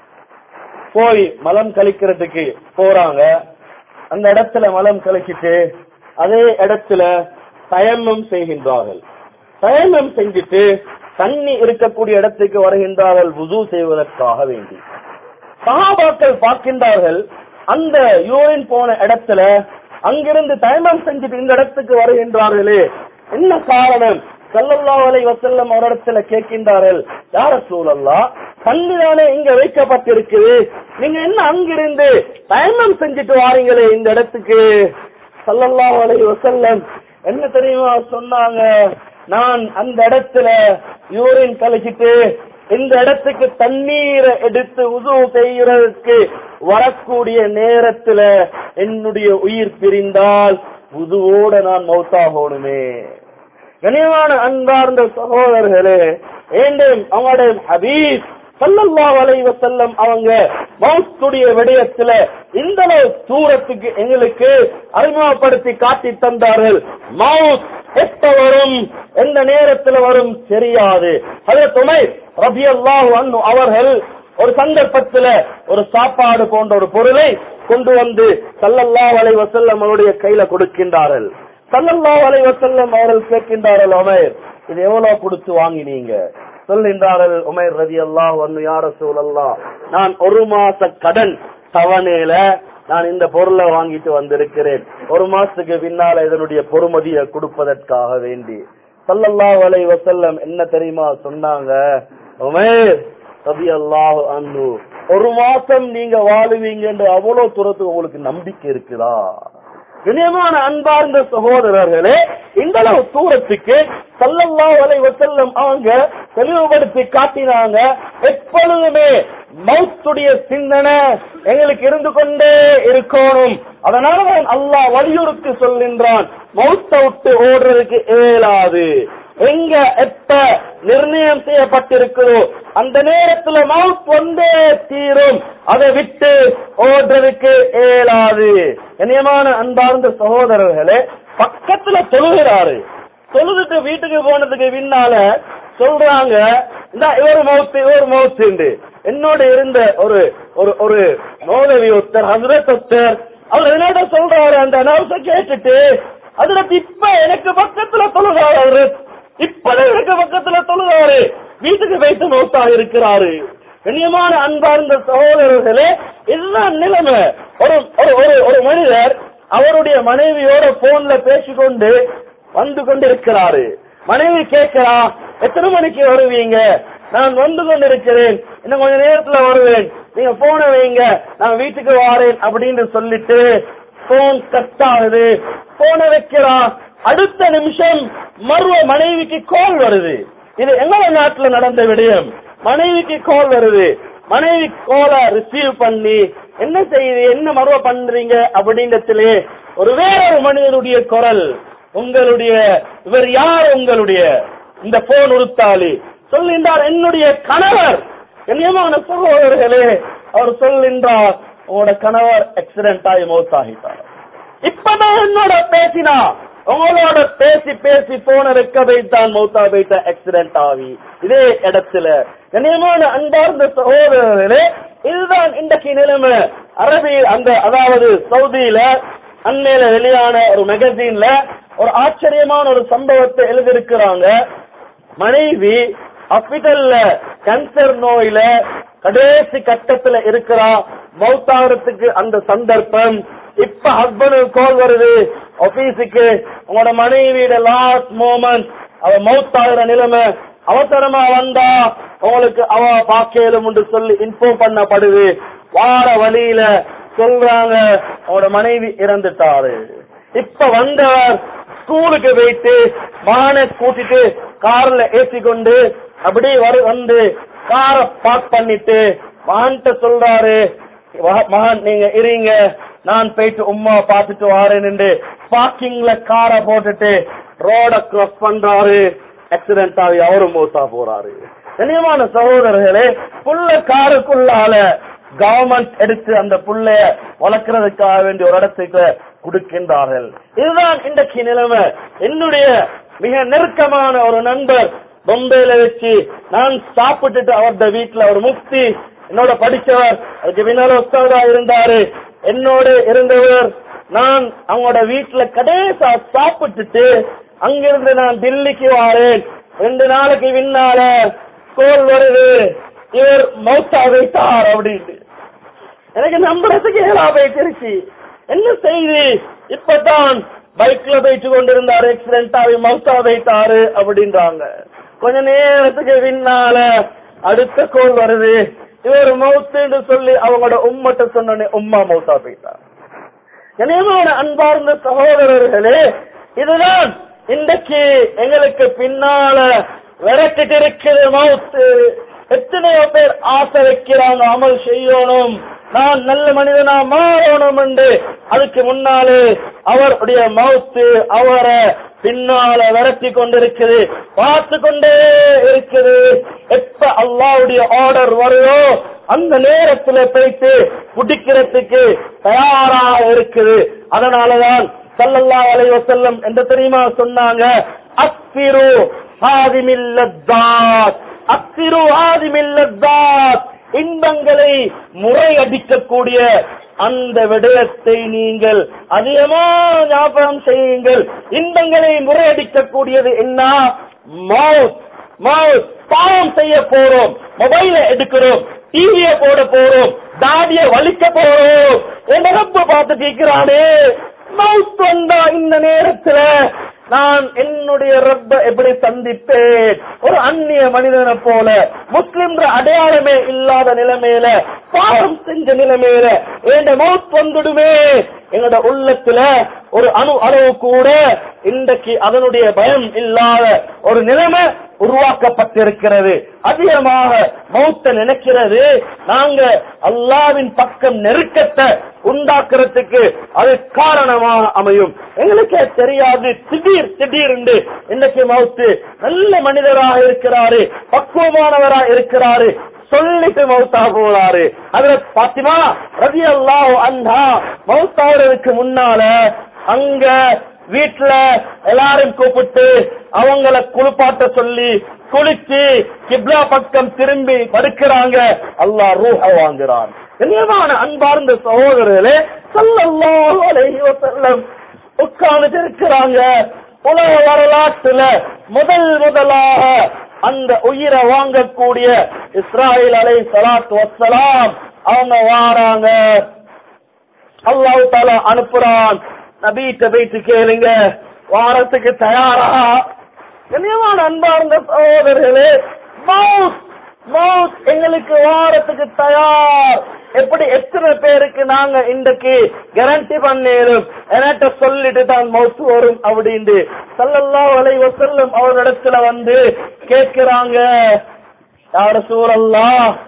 Speaker 1: போய் மலம் கழிக்கிறதுக்கு போறாங்க அந்த இடத்துல மலம் கழிச்சிட்டு அதே இடத்துல தயமம் செய்கின்றார்கள் தயமம் செஞ்சுட்டு தண்ணி இருக்கக்கூடிய இடத்துக்கு வருகின்றார்கள் வுது செய்வதற்காக வேண்டி சகாபாக்கள் பார்க்கின்றார்கள் அந்த யூரின் போன இடத்துல அங்கிருந்து தயமம் செஞ்சுட்டு இந்த இடத்துக்கு வருகின்றார்களே என்ன காரணம் ஸல்லல்லாஹு அலைஹி வஸல்லம் ஒரு இடத்துல கேட்கின்றார்கள் யார சூழல்லா தண்ணிதானே இங்க வைக்கப்பட்டிருக்குது நீங்க என்ன அங்கிருந்து தயமம் செஞ்சுட்டு வாரீங்களே இந்த இடத்துக்கு ஸல்லல்லாஹு அலைஹி வஸல்லம் என்ன தெரியுமா சொன்னாங்க நான் அந்த இடத்துல யூரின் கழிச்சிட்டு இந்த இடத்துக்கு தண்ணீரை எடுத்து உது செய்யறதுக்கு வரக்கூடிய நேரத்துல என்னுடைய உயிர் பிரிந்தால் உதுவோட நான் மௌத்தாகணுமே கனியமான அன்பார்ந்த சகோதரர்களே ஏண்டும் அவங்களுடைய ஹபீப் ஸல்லல்லாஹு அலைஹி வஸல்லம் அவங்க மௌத்துடைய விடயத்துல இந்த அளவு தூரத்துக்கு எங்களுக்கு அறிமுகப்படுத்தி காட்டி தந்தார்கள் மவுத் எப்ப வரும் எந்த நேரத்துல வரும் தெரியாது அதே துணை ரபி அல்லாஹு அவர்கள் ஒரு சந்தர்ப்பத்துல ஒரு சாப்பாடு போன்ற ஒரு பொருளை கொண்டு வந்து சல்லல்லாஹு அலைஹி வஸல்லம் அவருடைய கையில கொடுக்கின்றார்கள் சல்லல்லாஹு அலைஹி வஸல்லம் அவர்கள் கேட்கின்றார்கள் உமைர் இது எவ்வளவு கொடுத்து வாங்கினீங்க சொல்கின்றார்கள் உமைர் ரதி அல்லாஹ் ஒன்னு யார சூழல்லா நான் ஒரு மாச கடன் தவணையில நான் இந்த பொருளை வாங்கிட்டு வந்திருக்கிறேன் ஒரு மாசத்துக்கு பின்னால இதனுடைய பொறுமதியை கொடுப்பதற்காக வேண்டி சல்லல்லாஹு அலைஹி வஸல்லம் என்ன தெரியுமா சொன்னாங்க உமைர் ரதி அல்லாஹ் அன்னு ஒரு மாசம் நீங்க வாழுவீங்க என்று அவ்வளவு தூரத்துக்கு உங்களுக்கு நம்பிக்கை இருக்குதா இனியமான அன்பார்ந்த சகோதரர்களே இந்த அளவு தூரத்துக்கு சல்லல்லாஹு அலைஹி வஸல்லம் அவங்க தெளிவுபடுத்தி காட்டினாங்க எப்பொழுதுமே மௌத்துடைய சிந்தனை எங்களுக்கு இருந்து கொண்டே இருக்கணும் அதனால தான் அல்லாஹ் வலியுறுத்தி சொல்கின்றான் மௌத்த விட்டு ஓடுறதுக்கு இயலாது எங்க எப்ப நிர்ணயம் செய்யப்பட்டிருக்கிறோ அந்த நேரத்துல மவுத் வந்தே தீரும் அதை விட்டு ஓடுறதுக்கு இயலாது கண்ணியமான அன்பார்ந்த சகோதரர்களே பக்கத்துல தொழுகிறாரு தொழுதுட்டு வீட்டுக்கு போனதுக்கு பின்னால சொல்றாங்க இந்த இவர் மவுத்து இவர் மவுத்து என்னோட இருந்த ஒரு ஒரு ஒரு மௌலவி ஒருத்தர் ஹசரத் ஒருத்தர் அவர் என்னோட சொல்றாரு அந்த நர்ஸ கேட்டுட்டு அதுல இப்ப எனக்கு பக்கத்துல தொழுகிறாரு அவரு இப்பதான் எனக்கு பக்கத்துல தொழுகிறாரு வீட்டுக்கு வைத்து மௌத்தாக இருக்கிறாரு கண்ணியமான அன்பார்ந்த சகோதரர்களே இதுதான் நிலைமை ஒரு ஒரு ஒரு ஒரு மனிதர் அவருடைய மனைவியோட போன்ல பேசிக்கொண்டு வந்து கொண்டிருக்கிறாரு மனைவி கேட்கிறா எத்தனை மணிக்கு வருவீங்க நான் வந்து கொண்டிருக்கிறேன் இன்னும் கொஞ்ச நேரத்துல வருவேன் நீங்க போன வைங்க நான் வீட்டுக்கு வாரேன் அப்படின்னு சொல்லிட்டு போன் கட் ஆகுது போன வைக்கிறா அடுத்த நிமிஷம் மருவ மனைவிக்கு கால் வருது இது எங்கள நாட்டுல நடந்த விடயம் மனைவிக்கு கால் வருது மனைவி கோலை ரிசீவ் பண்ணி என்ன செய்யுது என்ன மருவ பண்றீங்க அப்படின்றதுலே ஒரு வேறொரு மனிதனுடைய குரல் உங்களுடைய இவர் யார் உங்களுடைய இந்த போன் உடுத்தாளி சொல்கின்றார் என்னுடைய கணவர் கண்ணியமான சகோதரர்களே அவர் சொல்கின்றார் உங்களோட கணவர் ஆக்சிடென்ட் ஆகி மௌத்தாகிட்டார் இப்பதான் என்னோட பேசினா உங்களோட பேசி பேசி போன ரெக்க வைத்தான் மௌத்தா வைத்த ஆக்சிடென்ட் ஆகி இதே இடத்துல கண்ணியமான அன்பார்ந்த சகோதரர்களே இதுதான் இன்றைக்கு நிலைமை அரபி அந்த அதாவது சவுதியில அண்மையில வெளியான ஒரு மேகசீன்ல ஒரு ஆச்சரியமான ஒரு சம்பவத்தை எழுதியிருக்கிறாங்க மனைவி ஹாஸ்பிட்டல்ல கேன்சர் நோயில கடைசி கட்டத்துல இருக்கிறா மௌத்தாகிறதுக்கு அந்த சந்தர்ப்பம் இப்ப ஹஸ்பண்டுக்கு கால் வருது ஆபீஸுக்கு உங்களோட மனைவியோட லாஸ்ட் மோமெண்ட் அவ மௌத்தாகிற நிலைமை அவசரமா வந்தா உங்களுக்கு அவ பாக்கலும் என்று சொல்லி இன்ஃபார்ம் பண்ணப்படுது வார வழியில சொல்றாங்க அவனோட மனைவி இறந்துட்டாரு இப்ப வந்தவர் ஸ்கூலுக்கு போயிட்டு மகனை கூட்டிட்டு கார்ல ஏத்தி கொண்டு அப்படியே வரு வந்து காரை பார்க் பண்ணிட்டு மகன்கிட்ட சொல்றாரு "வா- மகன் நீங்க இருங்க நான் போயிட்டு உம்மா பார்த்துட்டு வாரேன்னு பார்க்கிங்ல காரை போட்டுட்டு ரோட கிராஸ் பண்றாரு ஆக்சிடென்ட் ஆகி அவரும் மோசா போறாரு கண்ணியமான சகோதரர்களே புள்ள காருக்குள்ளால கவர்மெண்ட் எடுத்து அந்த புள்ளைய வளர்க்கறதுக்காக வேண்டிய ஒரு இடத்துக்கு கொடுக்கின்றார்கள் இதுதான் இன்றைக்கு நிலைமை என்னுடைய மிக நெருக்கமான ஒரு நண்பர் பொம்பையில வச்சு நான் சாப்பிட்டுட்டு அவருடைய வீட்டுல ஒரு முக்தி என்னோட படிச்சவர் அதுக்கு பின்னால உஸ்தாதா இருந்தாரு என்னோட இருந்தவர் நான் அவங்களோட வீட்டுல கடைசா சாப்பிட்டுட்டு அங்கிருந்து நான் தில்லிக்கு வாரேன் ரெண்டு நாளைக்கு பின்னால கோல் வருது இவர் மௌத்தா வைத்தார் அப்படின்னு எனக்கு நம்புறதுக்கு ஏழா போயிட்டு என்ன செய்தி இப்பதான் பைக்ல போயிட்டு கொண்டிருந்தாரு ஆக்சிடென்ட் ஆகி மௌத்தா வைத்தாரு அப்படின்றாங்க கொஞ்ச நேரத்துக்கு பின்னால அடுத்த கோல் வருது இவர் மௌத்துன்னு சொல்லி அவங்களோட உம்மட்ட சொன்ன உம்மா மௌத்தா போயிட்டார் கனியமான அன்பார்ந்த சகோதரர்களே இதுதான் இன்றைக்கு எங்களுக்கு பின்னால விரட்டிட்டு இருக்குது மவுத்து எத்தனையோ பேர் ஆசை வைக்கிறாங்க அமல் செய்யணும் நான் நல்ல மனிதனா மாறணும் என்று அதுக்கு முன்னாலே அவருடைய மவுத்து அவரை பின்னால விரட்டி கொண்டிருக்குது பார்த்து கொண்டே இருக்குது எப்ப அல்லாவுடைய ஆர்டர் வருதோ அந்த நேரத்துல போயிட்டு குடிக்கிறதுக்கு தயாரா இருக்குது அதனாலதான் ஸல்லல்லாஹு அலைஹி வஸல்லம் என்ன தெரியுமா சொன்னாங்க அக்ஸிரு ஹாதிமில்லத்தாத் அக்ஸிரு ஹாதிமில்லத்தாத் இன்பங்களை முறையடிக்கக்கூடிய அந்த விடயத்தை நீங்கள் அதிகமா ஞாபகம் செய்யுங்கள் இன்பங்களை முறையடிக்கக்கூடியது என்ன மவுத் மவுத் பாவம் செய்ய போறோம் மொபைல எடுக்கிறோம் டிவிய போட போறோம் தாடிய வலிக்க போறோம் என்ன ரப்ப பார்த்து கேட்கிறானே மவுத் வந்தா இந்த நேரத்துல நான் என்னுடைய ரப்ப எப்படி சந்திப்பேன் ஒரு அந்நிய மனிதனை போல முஸ்லிம்ன்ற அடையாளமே இல்லாத நிலைமையில பாவம் செஞ்ச நிலைமையில என் மவுத் வந்துடுமே எங்களோட உள்ளத்துல ஒரு அணு அளவு கூட இன்றைக்கு அதனுடைய பயம் இல்லாத ஒரு நிலைமை உருவாக்கப்பட்டிருக்கிறது அதிகமாக மௌத்த நினைக்கிறது நாங்க அல்லாவின் பக்கம் நெருக்கத்தை உண்டாக்குறதுக்கு அது காரணமாக அமையும் எங்களுக்கே தெரியாது திடீர் திடீர் இன்றைக்கு மௌத்து நல்ல மனிதராக இருக்கிறாரு பக்குவமானவராக இருக்கிறாரு சொல்லிட்டு மௌத்தா போறாரு அதுல பாத்திமா ரதி அல்லாஹ் அண்ணா மௌத்தாவதுக்கு முன்னால அங்க வீட்டுல எல்லாரும் கூப்பிட்டு அவங்கள குளிப்பாட்ட சொல்லி குளிச்சு கிப்லா பக்கம் திரும்பி படுக்கிறாங்க அல்லாஹ் ரூஹ வாங்குறான் கண்ணியமான அன்பார்ந்த சகோதரர்களே ஸல்லல்லாஹு அலைஹி வஸல்லம் உட்கார்ந்து இருக்கிறாங்க உலக வரலாற்றுல முதல் முதலாக அந்த உயிரை வாங்கக்கூடிய இஸ்ராயல் அலை சலாத் வசலாம் அவங்க வாராங்க அல்லாஹ் தாலா அனுப்புறான் நபீட்ட போயிட்டு கேளுங்க வாரத்துக்கு தயாரா கண்ணியமான அன்பார்ந்த சகோதரர்களே மவுத் மவுத் எங்களுக்கு வாரத்துக்கு தயார் எப்படி எத்தனை பேருக்கு நாங்க இன்றைக்கு கேரண்டி பண்ணிடும் என்கிட்ட சொல்லிட்டு தான் மவுத்து வரும் அப்படின்னு சல்லல்லா அலை வசல்லம் அவரிடத்துல வந்து கேட்கிறாங்க யார சூழல்லா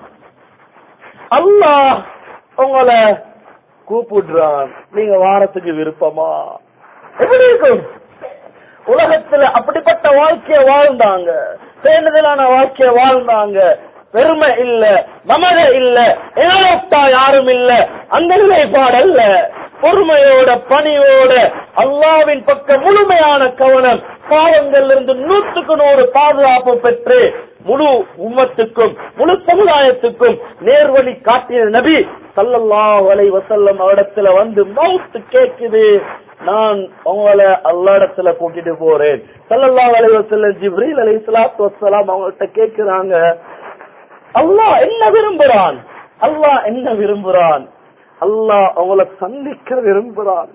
Speaker 1: அல்லாஹ் உங்களை கூப்பிடுறான் நீங்க வாரத்துக்கு விருப்பமா எப்படி இருக்கும் உலகத்துல அப்படிப்பட்ட வாழ்க்கைய வாழ்ந்தாங்க பேணுதலான வாழ்க்கைய வாழ்ந்தாங்க பெருமை இல்ல மமதை இல்ல ஏழத்தா யாரும் இல்ல அந்த நிலைப்பாடு அல்ல பொறுமையோட பணியோட அல்லாவின் பக்கம் முழுமையான கவனம் பாவங்கள் இருந்து நூற்றுக்கு நூறு பாதுகாப்பு பெற்று முழு உம்மத்துக்கும் முழு சமுதாயத்துக்கும் நேர்வழி காட்டிய நபி சல்லல்லாஹு அலைஹி வஸல்லம் அவரிடத்துல வந்து மவுத்து கேக்குது நான் உங்களை அல்லாடத்துல கூட்டிட்டு போறேன் சல்லல்லாஹு அலைஹி வஸல்லம் ஜிப்ரீல் அலைஹிஸ்ஸலாத்து வஸ்ஸலாம் அவங்கள்ட்ட கேக்குறாங்க அல்லாஹ் என்ன விரும்புறான் அல்லாஹ் என்ன விரும்புறான் அல்லாஹ் அவங்களை சந்திக்க விரும்புறான்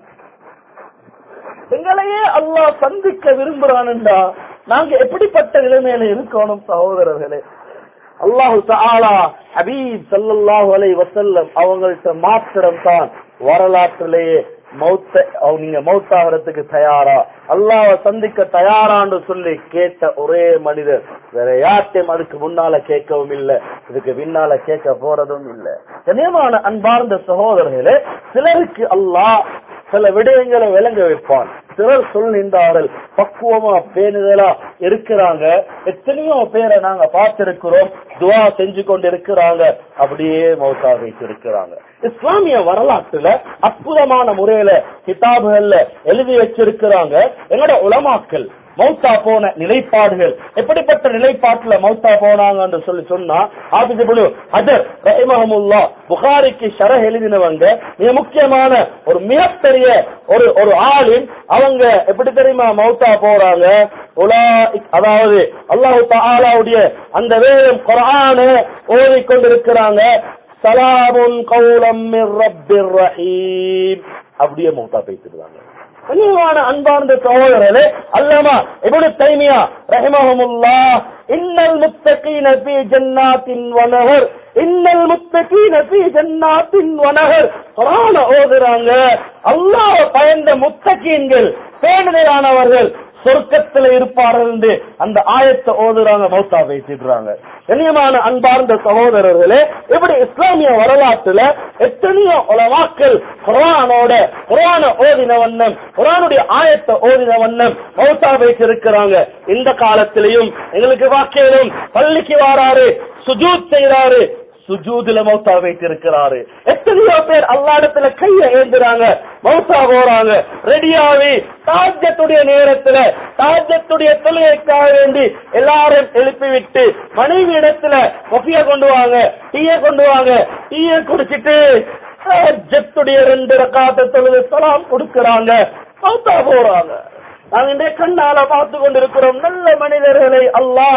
Speaker 1: எங்களையே அல்லாஹ் சந்திக்க விரும்புறான்டா நாங்க எப்படிப்பட்ட நிலைமையில இருக்கணும் சகோதரர்களே அல்லாஹு தஆலா ஹபீப் ஸல்லல்லாஹு அலைஹி வஸல்லம் அவங்கள்ட்ட மாத்திரம் தான் வரலாற்றிலேயே மௌத்த அவங்க நீங்க மௌத்தாகிறதுக்கு தயாரா அல்லாஹ்வை சந்திக்க தயாரான்னு சொல்லி கேட்ட ஒரே மனிதர் வேற யார்ட்டையும் அதுக்கு முன்னால கேட்கவும் இல்ல இதுக்கு பின்னால கேட்க போறதும் இல்ல கனியமான அன்பார்ந்த சகோதரர்களே சிலருக்கு அல்லாஹ் சில விடயங்களை விளங்க வைப்பான் சிலர் சொல்கின்றார்கள் பக்குவமா பேணுதலா இருக்கிறாங்க எத்தனையோ பேரை நாங்க பார்த்திருக்கிறோம் துவா செஞ்சு கொண்டு இருக்கிறாங்க அப்படியே மௌத்தா வைத்திருக்கிறாங்க இஸ்லாமிய வரலாற்றுல அற்புதமான முறையில கிதாபுகள்ல எழுதி வச்சிருக்கிறாங்க எங்களோட உலமாக்கள் மௌத்தா போன நிலைப்பாடுகள் எப்படிப்பட்ட நிலைப்பாட்டுல மௌத்தா போனாங்கன்னு சொல்லி சொன்னா ஆபிஜபுலு ஹஜர் ரஹிமஹமுல்லா புகாரிக்கு ஷரஹ் எழுதினவங்க மிக முக்கியமான ஒரு மிகப்பெரிய ஒரு ஒரு ஆளின் அவங்க எப்படி தெரியுமா மௌத்தா போறாங்க உலா அதாவது அல்லாஹு தாலாவுடைய அந்த வேதம் குரான ஓதி கொண்டிருக்கிறாங்க சலாமுன் கௌலம் மிர் ரப்பிர் ரஹீம் அப்படியே மௌத்தா பேசிடுவாங்க கனிவான அன்பார்ந்த சகோதரர்களே அல்லாமா இப்னு தைமியா ரஹிமஹுமுல்லா இன்னல் முத்தகீன ஃபீ ஜன்னாத்தின் வனஹர் இன்னல் முத்தகீன ஃபீ ஜன்னாத்தின் வனஹர் குர்ஆன ஓதுறாங்க அல்லாஹ் பயந்த முத்தகீன்கள் பேணுதலானவர்கள் சொர்க்கத்துல இருப்பார்கள் என்று அந்த ஆயத்தை ஓதுறாங்க மௌத்தா பேசிடுறாங்க கண்ணியமான அன்பார்ந்த சகோதரர்களே இப்படி இஸ்லாமிய வரலாற்றுல எத்தனையோ உலமாக்கள் குரானோட குரான ஓதின வண்ணம் குரானுடைய ஆயத்தை ஓதின வண்ணம் மௌத்தா பேசிருக்கிறாங்க இந்த காலத்திலையும் எங்களுக்கு வாக்கியலும் பள்ளிக்கு வாராரு சுஜூத் செய்யறாரு சுஜூதுல மௌத்தா வைத்திருக்கிறாரு எத்தனையோ பேர் அல்லாடத்துல கைய ஏந்துறாங்க மௌத்தா போறாங்க ரெடியாவி தாஜத்துடைய நேரத்துல தாஜத்துடைய தொழுகைக்காக வேண்டி எல்லாரும் எழுப்பி விட்டு மனைவி இடத்துல கொஃபிய கொண்டு வாங்க டீய கொண்டு வாங்க டீய குடிச்சிட்டு தாஜத்துடைய ரெண்டு ரக்காத்த தொழுது சலாம் கொடுக்கறாங்க மௌத்தா போறாங்க நாங்க இன்றைய கண்ணால பார்த்து கொண்டிருக்கிறோம் நல்ல மனிதர்களை அல்லாஹ்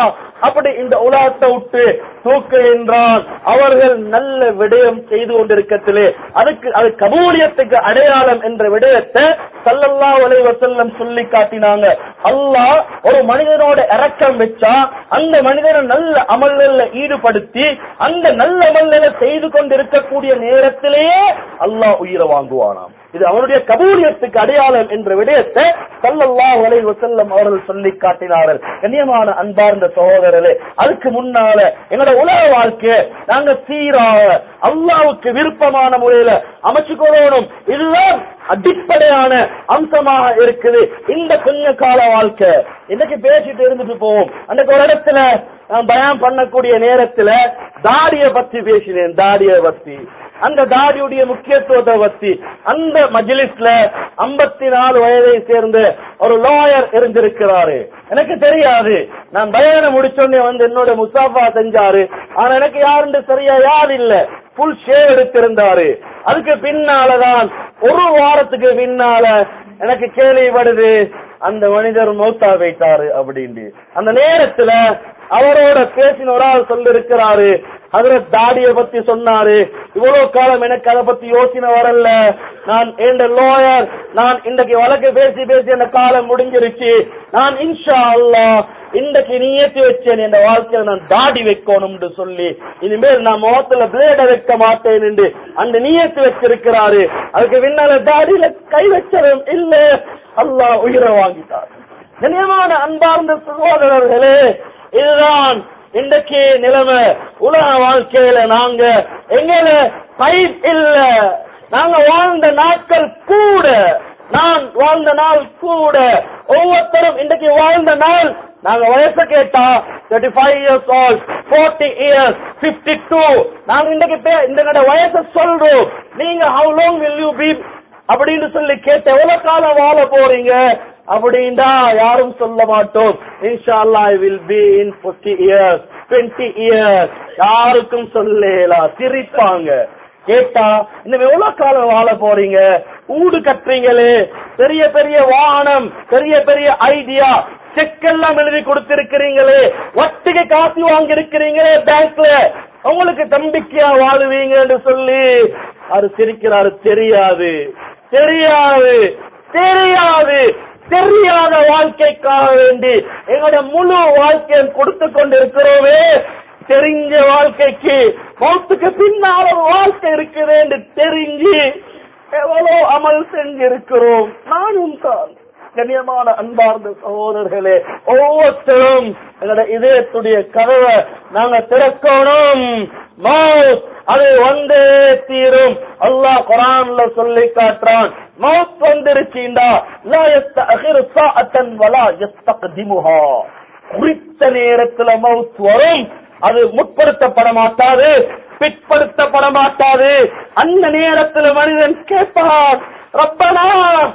Speaker 1: அப்படி இந்த உலகத்தை விட்டு தூக்குகின்றான் அவர்கள் நல்ல விடயம் செய்து கொண்டிருக்கத்திலே அதுக்கு அது கபூலியத்துக்கு அடையாளம் என்ற விடயத்தை சல்லல்லாஹு அலைஹி வஸல்லம் சொல்லி காட்டினாங்க அல்லாஹ் ஒரு மனிதனோட இரக்கம் வச்சா அந்த மனிதனை நல்ல அமல்ல ஈடுபடுத்தி அந்த நல்ல அமல்ல செய்து கொண்டிருக்கக்கூடிய நேரத்திலேயே அல்லாஹ் உயிரை வாங்குவானாம் இது அவருடைய கபூலியத்துக்கு அடையாளம் என்ற விடயத்தை சல்லல்லாஹு அலைஹி வஸல்லம் அவர்கள் சொல்லி காட்டினார்கள் கண்ணியமான அன்பார்ந்த சகோதரரே அதுக்கு முன்னால எங்களோட உலக வாழ்க்கை நாங்க சீராக அல்லாவுக்கு விருப்பமான முறையில அமைச்சுக்கொள்ளணும் இதுதான் அடிப்படையான அம்சமாக இருக்குது இந்த கொஞ்ச கால வாழ்க்கை இன்னைக்கு பேசிட்டு இருந்துட்டு போவோம் அன்னைக்கு ஒரு இடத்துல நான் பயம் பண்ணக்கூடிய நேரத்துல தாடிய பத்தி பேசினேன் தாடிய பத்தி அந்த தாடியுடைய முக்கியத்துவத்தை பத்தி அந்த மஜ்லிஸ்ல ஐம்பத்தி நாலு வயதை சேர்ந்த ஒரு லாயர் இருந்திருக்கிறாரு எனக்கு தெரியாது நான் பயானம் முடிச்சோடனே வந்து என்னோட முசாஃபா செஞ்சாரு ஆனா எனக்கு யாருன்னு சரியா யார் இல்ல புல் ஷேவ் எடுத்திருந்தாரு அதுக்கு பின்னாலதான் ஒரு வாரத்துக்கு பின்னால எனக்கு கேள்விப்படுது அந்த மனிதர் மௌத்தா வைத்தாரு அப்படின்னு அந்த நேரத்துல அவரோட பேசின ஒரு ஆள் சொல்லிருக்கிறாரு அதுல தாடிய பத்தி சொன்னாரு இவ்வளவு காலம் எனக்கு அதை பத்தி யோசனை வரல நான் எந்த லோயர் நான் இன்றைக்கு வழக்கு பேசி பேசி அந்த காலம் முடிஞ்சிருச்சு நான் இன்ஷா அல்லாஹ் இன்றைக்கு நியத்தி வச்சேன் என் வாழ்க்கையில நான் தாடி வைக்கணும்னு சொல்லி இனிமேல் நான் முகத்துல பிளேட வைக்க மாட்டேன் என்று அந்த நியத்து வச்சிருக்கிறாரு அதுக்கு பின்னால தாடியில கை வச்சதும் இல்ல அல்லாஹ் உயிரை வாங்கிட்டார் கண்ணியமான அன்பார்ந்த சகோதரர்களே இதுதான் இன்றைக்கு நிலைமை உலக வாழ்க்கையில நாங்க எங்கல பயிர் இல்ல நாங்க வாழ்ந்த நாட்கள் கூட நான் வாழ்ந்த நாள் கூட ஒவ்வொருத்தரும் இன்றைக்கு வாழ்ந்த நாள் நாங்க வயசு கேட்டா thirty five years old forty years fifty two நாங்க இன்றைக்கு பே- இந்த வயசை சொல்றோம் நீங்க how long will you be அப்படின்னு சொல்லி கேட்ட எவ்வளவு காலம் வாழ போறீங்க அப்படின்னா யாரும் சொல்ல மாட்டோம் இன்ஷா அல்லாஹ் I will be in 50 years 20 years யாருக்கும் சொல்லலாம் சிரிப்பாங்க கேட்டா இன்னும் எவ்வளவு காலம் வாழ போறீங்க ஊடு கட்டுறீங்களே பெரிய பெரிய வாகனம் பெரிய பெரிய ஐடியா செக் எல்லாம் எழுதி கொடுத்திருக்கிறீங்களே வட்டிக்கு காசு வாங்கி இருக்கிறீங்களே பேங்க்ல உங்களுக்கு தம்பிக்கையா வாழுவீங்கன்னு சொல்லி அது சிரிக்கிறாரு தெரியாது தெரியாது தெரியாது தெரியாத வாழ்க்கைக்காக வேண்டி எங்களோட முழு வாழ்க்கையை கொடுத்து கொண்டிருக்கிறோமே தெரிஞ்ச வாழ்க்கைக்கு மௌத்துக்கு பின்னால ஒரு வாழ்க்கை இருக்குது என்று தெரிஞ்சு எவ்வளவு அமல் செஞ்சிருக்கிறோம் நானும் தான் கண்ணியமான அன்பார்ந்த சகோதரர்களே ஒவ்வொருத்தரும் எங்களோட இதயத்துடைய கதவை நாங்க திறக்கணும் மௌத் அது வந்தே தீரும் அல்லாஹ் குரான்ல சொல்லி காட்டுறான் மௌத் வந்துருச்சுண்டா லா யஸ்தஅகிரு சாஅத்தன் வலா யஸ்தக்திமுஹா குறித்த நேரத்துல மௌத் வரும் அது முற்படுத்தப்பட மாட்டாது பிற்படுத்தப்பட மாட்டாது அந்த நேரத்துல மனிதன் கேட்பான் ரப்பனா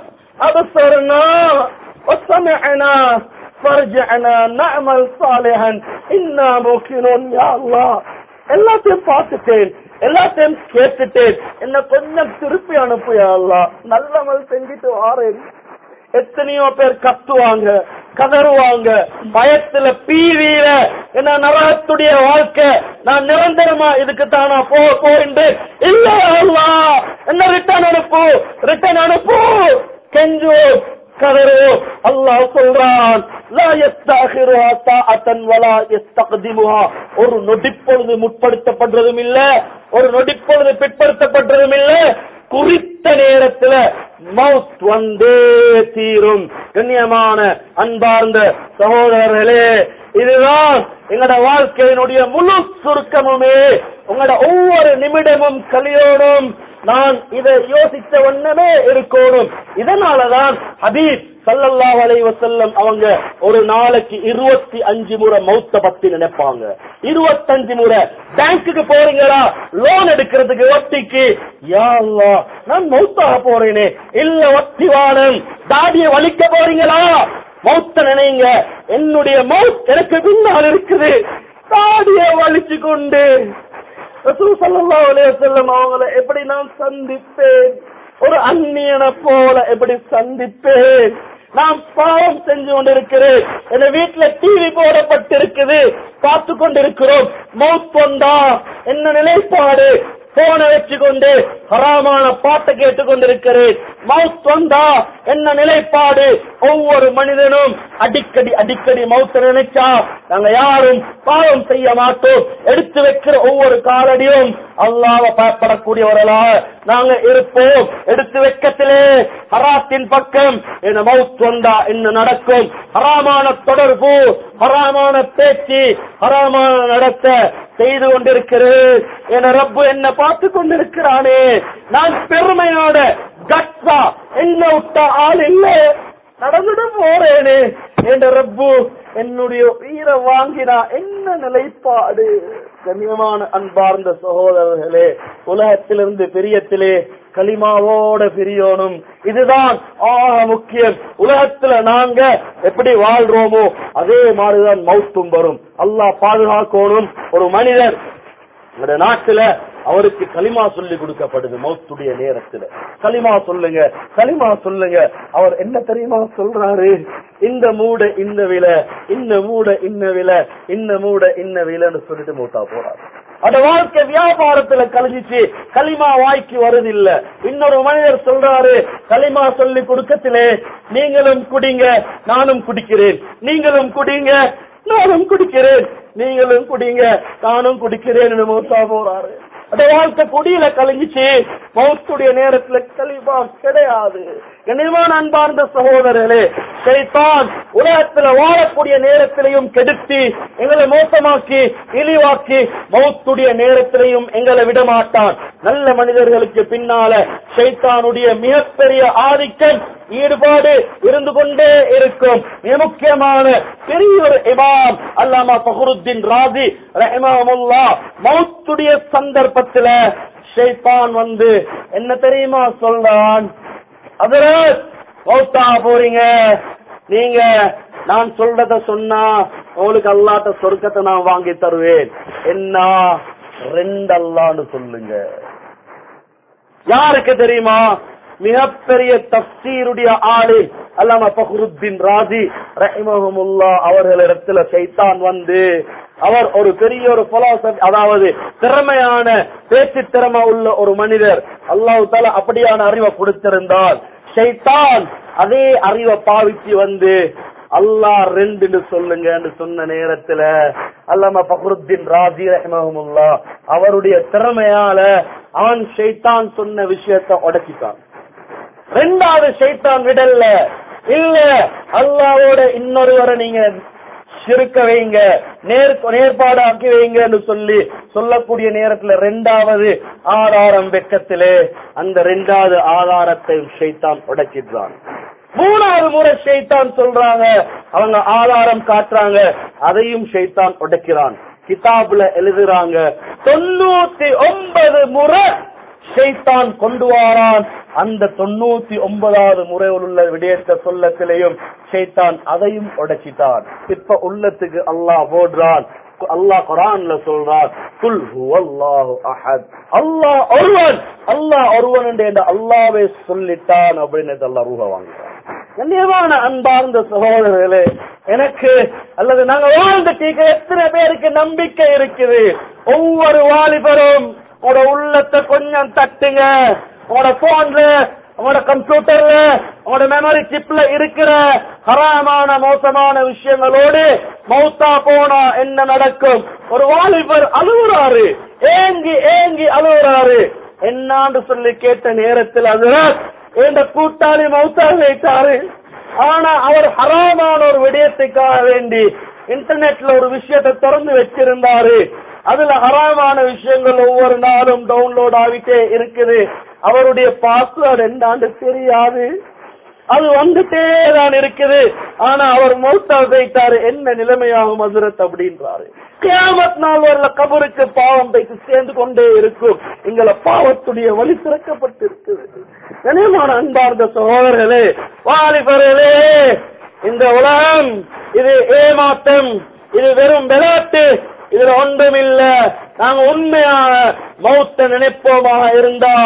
Speaker 1: அபசர்னா وسمعنا فرجعنا نعمل صالحا إنا موقنون يا الله எல்லாத்தையும் பார்த்துட்டேன் எல்லாத்தையும் கேட்டுட்டேன் என்ன கொஞ்சம் திருப்பி அனுப்புயா அல்லா நல்லமல் செஞ்சுட்டு வாரேன் எத்தனையோ பேர் கத்துவாங்க கதறுவாங்க பயத்துல பீவியில என்ன நரகத்துடைய வாழ்க்கை நான் நிரந்தரமா இதுக்கு தானா போ போயிண்டு இல்ல அல்லா என்ன ரிட்டர்ன் அனுப்பு ரிட்டர்ன் அனுப்பு கெஞ்சு கதறு அல்லாஹ் சொல்றான் லா யஸ்தஅகிருஹா சாஅத்தன் வலா யஸ்தக்திமுஹா ஒரு நொடிப்பொழுது முற்படுத்தப்படுறதும் இல்ல ஒரு நொடிப்பொழுது பிற்படுத்தப்படுறதும் இல்ல குறித்த நேரத்துல மவுத் வந்தே தீரும் கண்ணியமான அன்பார்ந்த சகோதரர்களே இதுதான் எங்களோட வாழ்க்கையினுடைய முழு சுருக்கமுமே உங்களோட ஒவ்வொரு நிமிடமும் கலியோடும் நான் இதை யோசித்த வண்ணமே இருக்கணும் இதனாலதான் ஹபீப் ஸல்லல்லாஹு அலைஹி வஸல்லம் அவங்க ஒரு நாளைக்கு இருபத்தி அஞ்சு முறை மௌத்த பத்தி நினைப்பாங்க இருபத்தஞ்சு முறை பேங்க்குக்கு போறீங்களா லோன் எடுக்கிறதுக்கு வட்டிக்கு யா அல்லாஹ் நான் மௌத்தாக போறேனே இல்ல வட்டி வானம் தாடிய வலிக்க போறீங்களா மௌத்த நினைங்க என்னுடைய மௌத் எனக்கு பின்னால் இருக்குது தாடிய வலிச்சு கொண்டு ரசூல் ஸல்லல்லாஹு அலைஹி வஸல்லம் அவங்கள எப்படி நான் சந்திப்பேன் ஒரு அந்நியனை போல எப்படி சந்திப்பேன் நான் பாவம் செஞ்சு கொண்டிருக்கிறேன் என் வீட்டுல டிவி போடப்பட்டிருக்குது பார்த்து கொண்டிருக்கிறோம் மவுத் வந்தா என்ன நிலைப்பாடு போனை வச்சுக்கொண்டு ஹராமான பாட்டை கேட்டுக் கொண்டிருக்கிறேன் மவுத் வந்தா என்ன நிலைப்பாடு ஒவ்வொரு மனிதனும் அடிக்கடி அடிக்கடி மவுத்த நினைச்சா நாங்க யாரும் பாவம் செய்ய மாட்டோம் எடுத்து வைக்கிற ஒவ்வொரு காலடியும் அல்லாவ பயப்படக்கூடியவர்களா நாங்க இருப்போம் எடுத்து வைக்கத்திலே ஹராத்தின் பக்கம் என்ன மவுத் வந்தா என்ன நடக்கும் ஹராமான தொடர்பு ஹராமான பேச்சு ஹராமான நடத்த செய்து கொண்டிருக்கிறேன் என ரப்பு என்ன பார்த்து கொண்டிருக்கிறானே நான் பெருமையோட கட்சா என்ன விட்ட ஆள் இல்லை நடந்துட போறேனே என்ற ரப்பு என்னுடைய உயிரை வாங்கினா என்ன நிலைப்பாடு கண்ணியமான அன்பார்ந்த சகோதரர்களே உலகத்திலிருந்து பெரியத்திலே களிமாவோட பிரியணும் இதுதான் ஆக முக்கியம் உலகத்துல நாங்க எப்படி வாழ்றோமோ அதே மாதிரிதான் மௌத்தும் வரும் அல்லாஹ் பாதுகாக்கணும் ஒரு மனிதர் இந்த நாட்டுல அவருக்கு களிமா சொல்லி கொடுக்கப்படுது மௌத்துடைய நேரத்துல களிமா சொல்லுங்க களிமா சொல்லுங்க அவர் என்ன தெரியுமா சொல்றாரு இந்த மூட இந்த விலை இந்த மூட இந்த விலை இந்த மூட இந்த விலைன்னு சொல்லிட்டு மூத்தா போறாரு அந்த வாழ்க்கை வியாபாரத்துல கழிஞ்சிச்சு களிமா வாய்க்கு வருதில்ல இன்னொரு மனிதர் சொல்றாரு களிமா சொல்லி கொடுக்கத்திலே நீங்களும் குடிங்க நானும் குடிக்கிறேன் நீங்களும் குடிங்க நானும் குடிக்கிறேன் நீங்களும் குடிங்க நானும் குடிக்கிறேன் மூத்தா போறாரு அந்த வாழ்க்கை குடியில கலங்கிச்சு மௌத்துடைய நேரத்துல கழிவா கிடையாது கனிவான அன்பார்ந்த சகோதரர்களே சைத்தான் உலகத்துல வாழக்கூடிய நேரத்திலையும் கெடுத்தி எங்களை மோசமாக்கி இழிவாக்கி மௌத்துடைய நேரத்திலையும் எங்களை விடமாட்டான் நல்ல மனிதர்களுக்கு பின்னால சைத்தானுடைய மிகப்பெரிய ஆதிக்கம் ஈடுபாடு இருந்து கொண்டே இருக்கும் மிக முக்கியமான பெரிய ஒரு இமாம் அல்லாமா பஹருத்தின் ராஜி ரஹிமஹமுல்லா மௌத்துடைய சந்தர்ப்பத்துல ஷைத்தான் வந்து என்ன தெரியுமா சொல்றான் அதுல மௌத்தா போறீங்க நீங்க நான் சொல்றத சொன்னா உங்களுக்கு அல்லாட்ட சொர்க்கத்தை நான் வாங்கி தருவேன் என்ன ரெண்டு அல்லான்னு சொல்லுங்க யாருக்கு தெரியுமா மிகப்பெரிய தப்சீருடைய ஆளு அல்லாம பஹருத்தின் ராஜி ரஹிமஹமுல்லா அவர்களிடத்துல சைத்தான் வந்து அவர் ஒரு பெரிய ஒரு பிலாசபி அதாவது திறமையான பேச்சு திறமை உள்ள ஒரு மனிதர் அல்லாஹு தாலா அப்படியான அறிவை கொடுத்திருந்தால் ஷைத்தான் அதே அறிவை பாவிச்சு வந்து அல்லாஹ் ரெண்டுன்னு சொல்லுங்கன்னு சொன்ன நேரத்துல அல்லாம பஹருத்தின் ராஜி ரஹிமஹமுல்லா அவருடைய திறமையால அவன் ஷைத்தான் சொன்ன விஷயத்தை உடைச்சிட்டான் ரெண்டாவது ஷைத்தான் விடல்ல இல்ல அல்லாவோட இன்னொருவரை நீங்க சிறுக்க வைங்க நேர் நேர்பாடு ஆக்கி வைங்கன்னு சொல்லி சொல்லக்கூடிய நேரத்துல ரெண்டாவது ஆதாரம் வெக்கத்திலே அந்த ரெண்டாவது ஆதாரத்தை ஷைத்தான் உடைச்சிடுறான் மூணாவது முறை ஷைத்தான் சொல்றாங்க அவங்க ஆதாரம் காட்டுறாங்க அதையும் ஷைத்தான் உடைக்கிறான் கிதாபுல எழுதுறாங்க தொண்ணூத்தி ஒன்பது முறை ஷைத்தான் கொண்டு வாரான் அந்த தொண்ணூத்தி ஒன்பதாவது முறையில் உள்ள விடயத்தை சொல்லத்திலையும் ஷைத்தான் அதையும் உடைச்சிட்டான் இப்ப உள்ளத்துக்கு அல்லாஹ் போடுறான் அல்லாஹ் குரான்ல சொல்றான் குல் ஹுவல்லாஹு அஹத் அல்லாஹ் ஒருவன் அல்லாஹ் ஒருவன் என்று அல்லாவே சொல்லிட்டான் அப்படின்னு அல்லாஹ் ரூஹ வாங்குறான் கண்ணியமான அன்பார்ந்த சகோதரர்களே எனக்கு அல்லது நாங்க வாழ்ந்த டீக்க எத்தனை பேருக்கு நம்பிக்கை இருக்குது ஒவ்வொரு வாலிபரும் உங்களோட உள்ளத்தை கொஞ்சம் தட்டுங்க உங்களோட போன்ல உங்களோட கம்ப்யூட்டர்ல உங்களோட மெமரி சிப்ல இருக்கிற ஹராமான மோசமான விஷயங்களோடு மௌத்தா போனா என்ன நடக்கும் ஒரு வாலிபர் அழுகுறாரு ஏங்கி ஏங்கி அழுகுறாரு என்னான்னு சொல்லி கேட்ட நேரத்தில் அதுல இந்த கூட்டாளி மௌத்தா வைத்தாரு ஆனா அவர் ஹராமான ஒரு விடயத்துக்காக வேண்டி இன்டர்நெட்ல ஒரு விஷயத்தை திறந்து வச்சிருந்தாரு அதுல ஹராமான விஷயங்கள் ஒவ்வொரு நாளும் டவுன்லோட் ஆகிட்டே இருக்குது அவருடைய பாஸ்வேர்டு என்னான்னு தெரியாது அது வந்துட்டே தான் இருக்குது ஆனா அவர் மௌத்தா வைத்தாரு என்ன நிலைமையாகும் ஹசரத் அப்படின்றாரு கியாமத் நாள் வரல கபருக்கு பாவம் வைத்து சேர்ந்து கொண்டே இருக்கும் எங்களை பாவத்துடைய வழி திறக்கப்பட்டிருக்குது கனியமான அன்பார்ந்த சகோதரர்களே வாலிபர்களே இந்த உலகம் இது ஏமாற்றம் இது வெறும் விளையாட்டு இதுல ஒன்றும் இல்ல நாங்க உண்மையான மௌத்த நினைப்போமாக இருந்தா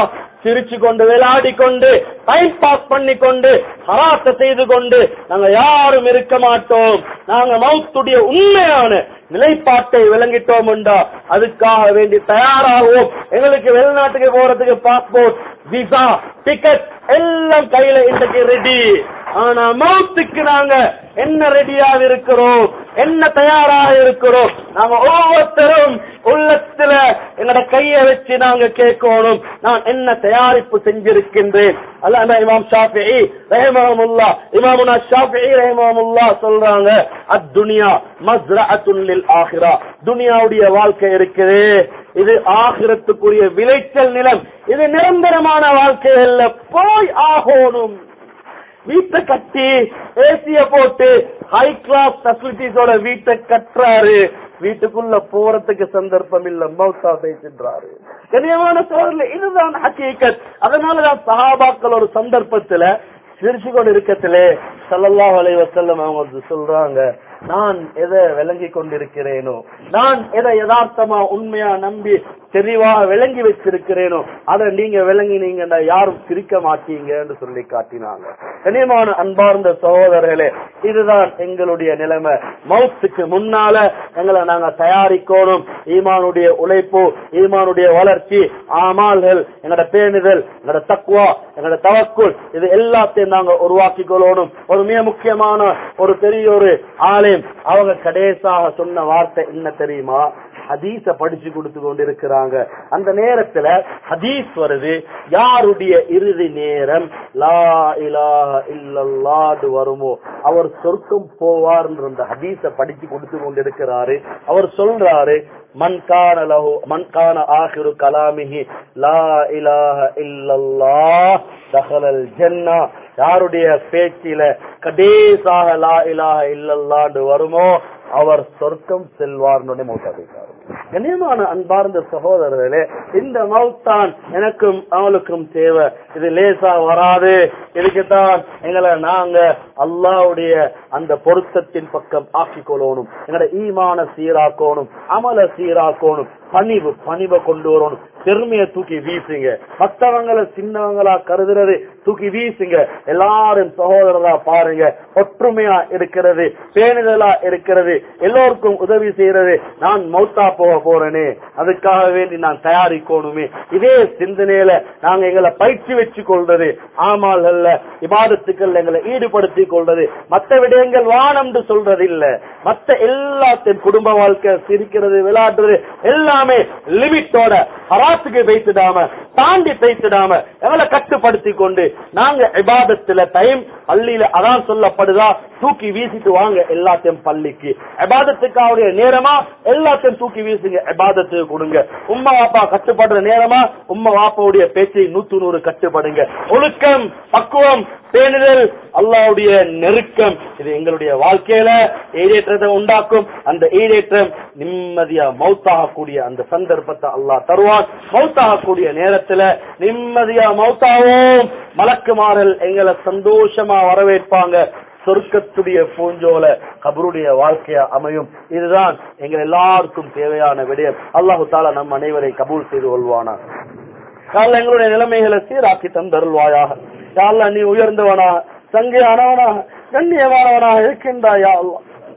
Speaker 1: சிரிச்சு கொண்டு விளையாடி கொண்டு டைம் பாஸ் பண்ணி கொண்டு ஹராத்த செய்து கொண்டு நாங்க யாரும் இருக்க மாட்டோம் நாங்க மௌத்துடைய உண்மையான நிலைப்பாட்டை விளங்கிட்டோம் உண்டா அதுக்காக வேண்டி தயாராகுவோம் எங்களுக்கு வெளிநாட்டுக்கு போறதுக்கு பாஸ்போர்ட் விசா டிக்கெட் எல்லாம் கையில இன்றைக்கு ரெடி ஆனா மௌத்துக்கு நாங்க என்ன ரெடியாக இருக்கிறோம் என்ன தயாராக இருக்கிறோம் நாங்க ஒவ்வொருத்தரும் உள்ளத்துல எங்கட கைய வச்சு நாங்க கேட்கணும் நான் என்ன தயாரிப்பு செஞ்சிருக்கின்றேன் அல்ல இமாம் ஷாஃபிஇ ரஹிமஹுல்லா இமாமுனா ஷாஃபிஇ ரஹிமஹுல்லா சொல்றாங்க அத்துனியா மஸ்ரஅத்துன் லில் ஆஹிரா துனியாவுடைய வாழ்க்கை இருக்குது இது ஆகிரத்துக்குரிய விளைச்சல் நிலம் இது நிரந்தரமான வாழ்க்கை அல்ல போய் ஆகணும் வீட்டை கட்டி ஏசிய போட்டு ஹை கிளாஸ் ஃபெசிலிட்டிஸோட வீட்டை கட்டுறாரு வீட்டுக்குள்ள போறதுக்கு சந்தர்ப்பம் இல்ல மௌத்தா பேசுன்றாரு கனியமான சோழர்ல இதுதான் ஹக்கீக்கத் அதனாலதான் சஹாபாக்கள் ஒரு சந்தர்ப்பத்துல சிரிச்சு கொண்டு இருக்கத்திலே சல்லல்லாஹு அலைஹி வஸல்லம் அவங்க வந்து சொல்றாங்க நான் எதை விளங்கி கொண்டிருக்கிறேனோ நான் எதை யதார்த்தமா உண்மையா நம்பி தெளிவா விளங்கி வச்சிருக்கிறேனோ அதை நீங்க விளங்கினீங்கன்னா யாரும் சிரிக்க மாட்டீங்கன்னு சொல்லி காட்டினாங்க கனியமான அன்பார்ந்த சகோதரர்களே இதுதான் எங்களுடைய நிலைமை மௌத்துக்கு முன்னால எங்களை நாங்க தயாரிக்கணும் ஈமானுடைய உழைப்பு ஈமானுடைய வளர்ச்சி ஆமால்கள் எங்களோட பேணுதல் எங்களோட தக்குவா எங்களோட தவக்குள் இது எல்லாத்தையும் நாங்க உருவாக்கி கொள்ளணும் ஒரு மிக முக்கியமான ஒரு பெரிய ஒரு ஆலயம் அவங்க கடைசாக சொன்ன வார்த்தை என்ன தெரியுமா ஹதீஸ படிச்சு கொடுத்து கொண்டிருக்கிறாங்க அந்த நேரத்துல ஹதீஸ் வருது யாருடைய இறுதி நேரம் லா இலாஹ இல்லல்லாது வருமோ அவர் சொர்க்கம் போவார்ன்ற அந்த ஹதீஸ படிச்சு கொடுத்து கொண்டிருக்கிறாரு அவர் சொல்றாரு மன் கான லஹு மன் கான ஆஹிரு கலாமிஹி லா இலாஹ இல்லல்லாஹ் தஹலல் ஜன்னா யாருடைய பேச்சில கடைசாக லா இலாஹ இல்லல்லாண்டு வருமோ அவர் சொர்க்கம் செல்வார்னு மௌத்தாதிக்காரு கண்ணியமான அன்பார்ந்த சகோதரர்களே இந்த மௌத்தான் எனக்கும் அவளுக்கும் தேவை இது லேசா வராது இதுக்குத்தான் எங்களை நாங்க அல்லாவுடைய அந்த பொருத்தத்தின் பக்கம் ஆக்கிக் கொள்ளணும் எங்களோட ஈமான சீராக்கணும் அமல சீராக்கணும் பணிவு பணிவை கொண்டு வரணும் பெருமையை தூக்கி வீசுங்க மத்தவங்களை சின்னவங்களா கருதுறது தூக்கி வீசுங்க எல்லாரும் சகோதரரா பாருங்க ஒற்றுமையா இருக்கிறது பேணுதலா இருக்கிறது எல்லோருக்கும் உதவி செய்யறது நான் மௌத்தா போக போறேனே அதுக்காக வேண்டி நான் தயாரிக்கணுமே இதே சிந்தனையில நாங்க எங்களை பயிற்சி வச்சு கொள்றது ஆமால்கள்ல இபாதத்துக்கள் எங்களை ஈடுபடுத்திக் கொள்றது மத்த விடயங்கள் வானம்னு சொல்றது இல்ல மத்த எல்லாத்தையும் குடும்ப வாழ்க்கை சிரிக்கிறது விளையாடுறது எல்லாமே லிமிட்டோட ஹராத்துக்கு வைத்துடாம தாண்டி பேசிடாம எங்களை கட்டுப்படுத்தி கொண்டு நாங்க இபாதத்துல டைம் பள்ளியில அதான் சொல்லப்படுதா தூக்கி வீசிட்டு வாங்க எல்லாத்தையும் பள்ளிக்கு இபாதத்துக்காவுடைய நேரமா எல்லாத்தையும் தூக்கி வீசுங்க இபாதத்துக்கு கொடுங்க உம்மா வாப்பா கட்டுப்படுற நேரமா உம்மா வாப்பாவுடைய பேச்சை நூத்து நூறு கட்டுப்படுங்க ஒழுக்கம் பக்குவம் பேணுதல் அல்லாவுடைய நெருக்கம் இது எங்களுடைய வாழ்க்கையில ஈடேற்றத்தை உண்டாக்கும் அந்த ஈடேற்றம் நிம்மதியா மௌத்தாகக்கூடிய அந்த சந்தர்ப்பத்தை அல்லாஹ் தருவான் மௌத்தாகக்கூடிய நேரத்துல நிம்மதியா மௌத்தாவும் மலக்குமாறல் எங்களை சந்தோஷமா வரவேற்பாங்க சொர்க்கத்துடைய பூஞ்சோல கபருடைய வாழ்க்கையா அமையும் இதுதான் எங்கள் எல்லாருக்கும் தேவையான விடயம் அல்லாஹு தாலா நம் அனைவரை கபூல் செய்து கொள்வானா யாழ்லா எங்களுடைய நிலைமைகளை சீராக்கி தந்தருள்வாயாக யாழ்லா நீ உயர்ந்தவனாக சங்கையானவனாக கண்ணியமானவனாக இருக்கின்றாயா அல்லா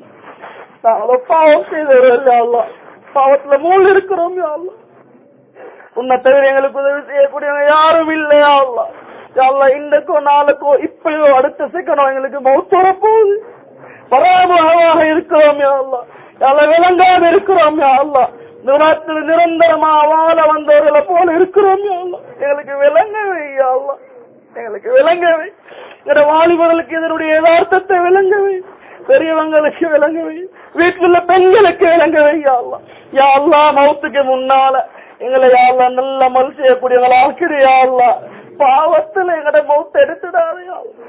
Speaker 1: நாங்களோ பாவம் செய்தவர்கள் யா அல்லா பாவத்துல மூல் இருக்கிறோம் யா அல்லா உன்னை தவிர எங்களுக்கு உதவி செய்யக்கூடியவங்க யாரும் இல்லையா அல்லா யா அல்லா இன்றைக்கோ நாளைக்கோ இப்பயோ அடுத்த செகண்டோ எங்களுக்கு மௌத்தர போகுது பராமரமாக இருக்கிறோம் யா அல்லா யா அல்லா விளங்காம இருக்கிறோம் யா அல்லா இந்த நாட்டில் நிரந்தரமா வாழ வந்தவர்களை போல இருக்கிறோம் யா அல்லா எங்களுக்கு விளங்கவே யா அல்லா எங்களுக்கு விளங்கவே எங்க வாலிபர்களுக்கு இதனுடைய யதார்த்தத்தை விளங்கவே பெரியவங்களுக்கு விளங்கவே வீட்டில் உள்ள பெண்களுக்கு விளங்கவே யா அல்லா யா அல்லா மௌத்துக்கு முன்னால எங்களை யா அல்லா நல்ல மல் செய்யக்கூடியவங்களா ஆக்கிடு யா அல்லா பாவத்துல எங்கட மௌத்த எடுத்துடாது யா அல்லா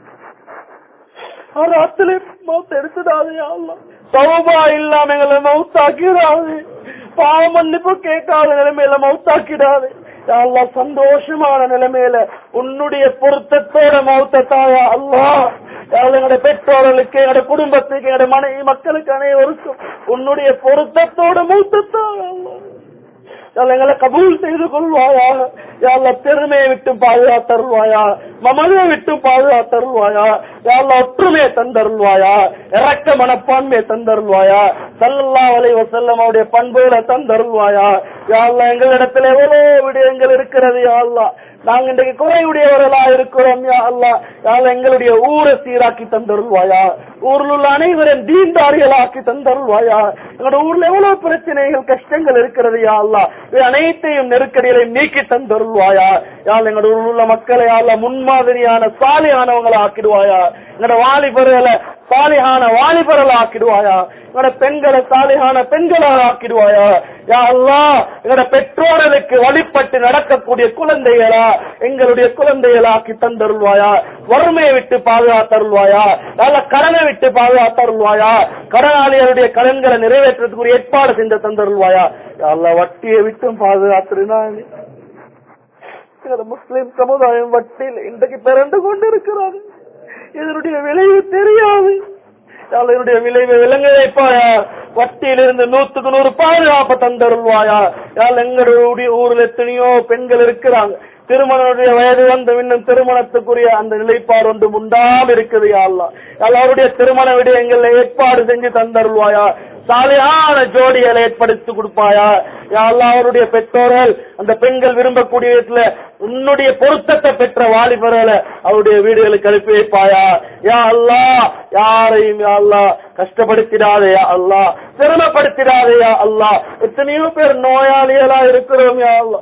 Speaker 1: ராத்திரி மௌத்த எடுத்துடாது யா அல்லா சௌபா இல்லாம எங்களை மௌத்தாக்கிடாது பாவ மன்னிப்பு கேட்காத நிலைமையில மௌத்தாக்கிடாது யா அல்லா சந்தோஷமான நிலைமையில உன்னுடைய பொருத்தத்தோட மௌத்தத்தாயா அல்லா எங்களுடைய பெற்றோர்களுக்கு எங்களுடைய குடும்பத்துக்கு எங்களுடைய மனைவி மக்களுக்கு அனைவருக்கும் உன்னுடைய பொருத்தத்தோட மூத்தத்தாயா அல்லா
Speaker 2: யாழ் எங்களை கபூல் செய்து கொள்வாயா யாழ்ல பெருமையை விட்டு பாதுகாத்தருள்வாயா மமதையை விட்டு பாதுகாத்தருள்வாயா யாழ்ல ஒற்றுமையை தந்தருள்வாயா இறக்க மனப்பான்மையை தந்தருள்வாயா சல்லல்லா அலை வசல்லம் அவருடைய பண்புகளை தந்தருள்வாயா யாழ்ல எங்களிடத்துல எவ்வளவு விடயங்கள் இருக்கிறது யாழ்லா நாங்க இன்றைக்கு குறைவுடையவர்களா இருக்கிறோம் யா அல்லா யாழ்லா எங்களுடைய ஊரை சீராக்கி தந்தருள்வாயா ஊரில் உள்ள அனைவரும் தீண்டாரிகளாக்கி தந்தருள்வாயா எங்களோட ஊர்ல எவ்வளவு பிரச்சனைகள் கஷ்டங்கள் இருக்கிறது யா அல்லா இது அனைத்தையும் நெருக்கடிகளை நீக்கி தந்தருள்வாயா யாழ் எங்களோட ஊரில் உள்ள மக்களை யாழ்லா முன்மாதிரியான சாலையானவங்களை ஆக்கிடுவாயா எங்களோட வாலிபர்களை சாலிகான வாலிபர்கள் ஆக்கிடுவாயா எங்களோட பெண்களை சாலிகான பெண்களாக ஆக்கிடுவாயா யா அல்லா எங்களோட பெற்றோர்களுக்கு வழிபட்டு நடக்கக்கூடிய குழந்தைகளா எங்களுடைய குழந்தைகளை ஆக்கி தந்தருள்வாயா வறுமையை விட்டு பாதுகாத்தருள்வாயா நல்ல கடனை விட்டு பாதுகாத்தருள்வாயா கடனாளிகளுடைய கடன்களை நிறைவேற்றத்துக்குரிய ஏற்பாடு செஞ்ச தந்தருள்வாயா யா அல்லா வட்டியை விட்டும் பாதுகாத்துருனா முஸ்லிம் சமுதாயம் வட்டியில் இன்றைக்கு பிறந்து கொண்டிருக்கிறார்கள் இதனுடைய விளைவு தெரியாது இதனுடைய விளைவு விலங்கு வைப்பாயா வட்டியிலிருந்து நூத்துக்கு நூறு பாதுகாப்பு தந்தருள்வாயா யாழ் எங்களுடைய ஊரில் எத்தனையோ பெண்கள் இருக்கிறாங்க திருமணனுடைய வயது வந்து இன்னும் திருமணத்துக்குரிய அந்த நிலைப்பாடு ஒன்று உண்டாமல் இருக்குது யாழ்லா அவருடைய திருமண விடயங்களை ஏற்பாடு செஞ்சு தந்தருள்வாயா சாலையான ஜோடிகளை ஏற்படுத்தி கொடுப்பாயா யாழ்லா அவருடைய பெற்றோர்கள் அந்த பெண்கள் விரும்பக்கூடிய விதத்துல உன்னுடைய பொருத்தத்தை பெற்ற வாலிபர்களை அவருடைய வீடுகளுக்கு அனுப்பி வைப்பாயா யா அல்லா யாரையும் யா அல்லா கஷ்டப்படுத்திடாதே யா அல்லா சிரமப்படுத்திடாதே யா அல்லா எத்தனையோ பேர் நோயாளிகளா இருக்கிறோம் யா அல்லா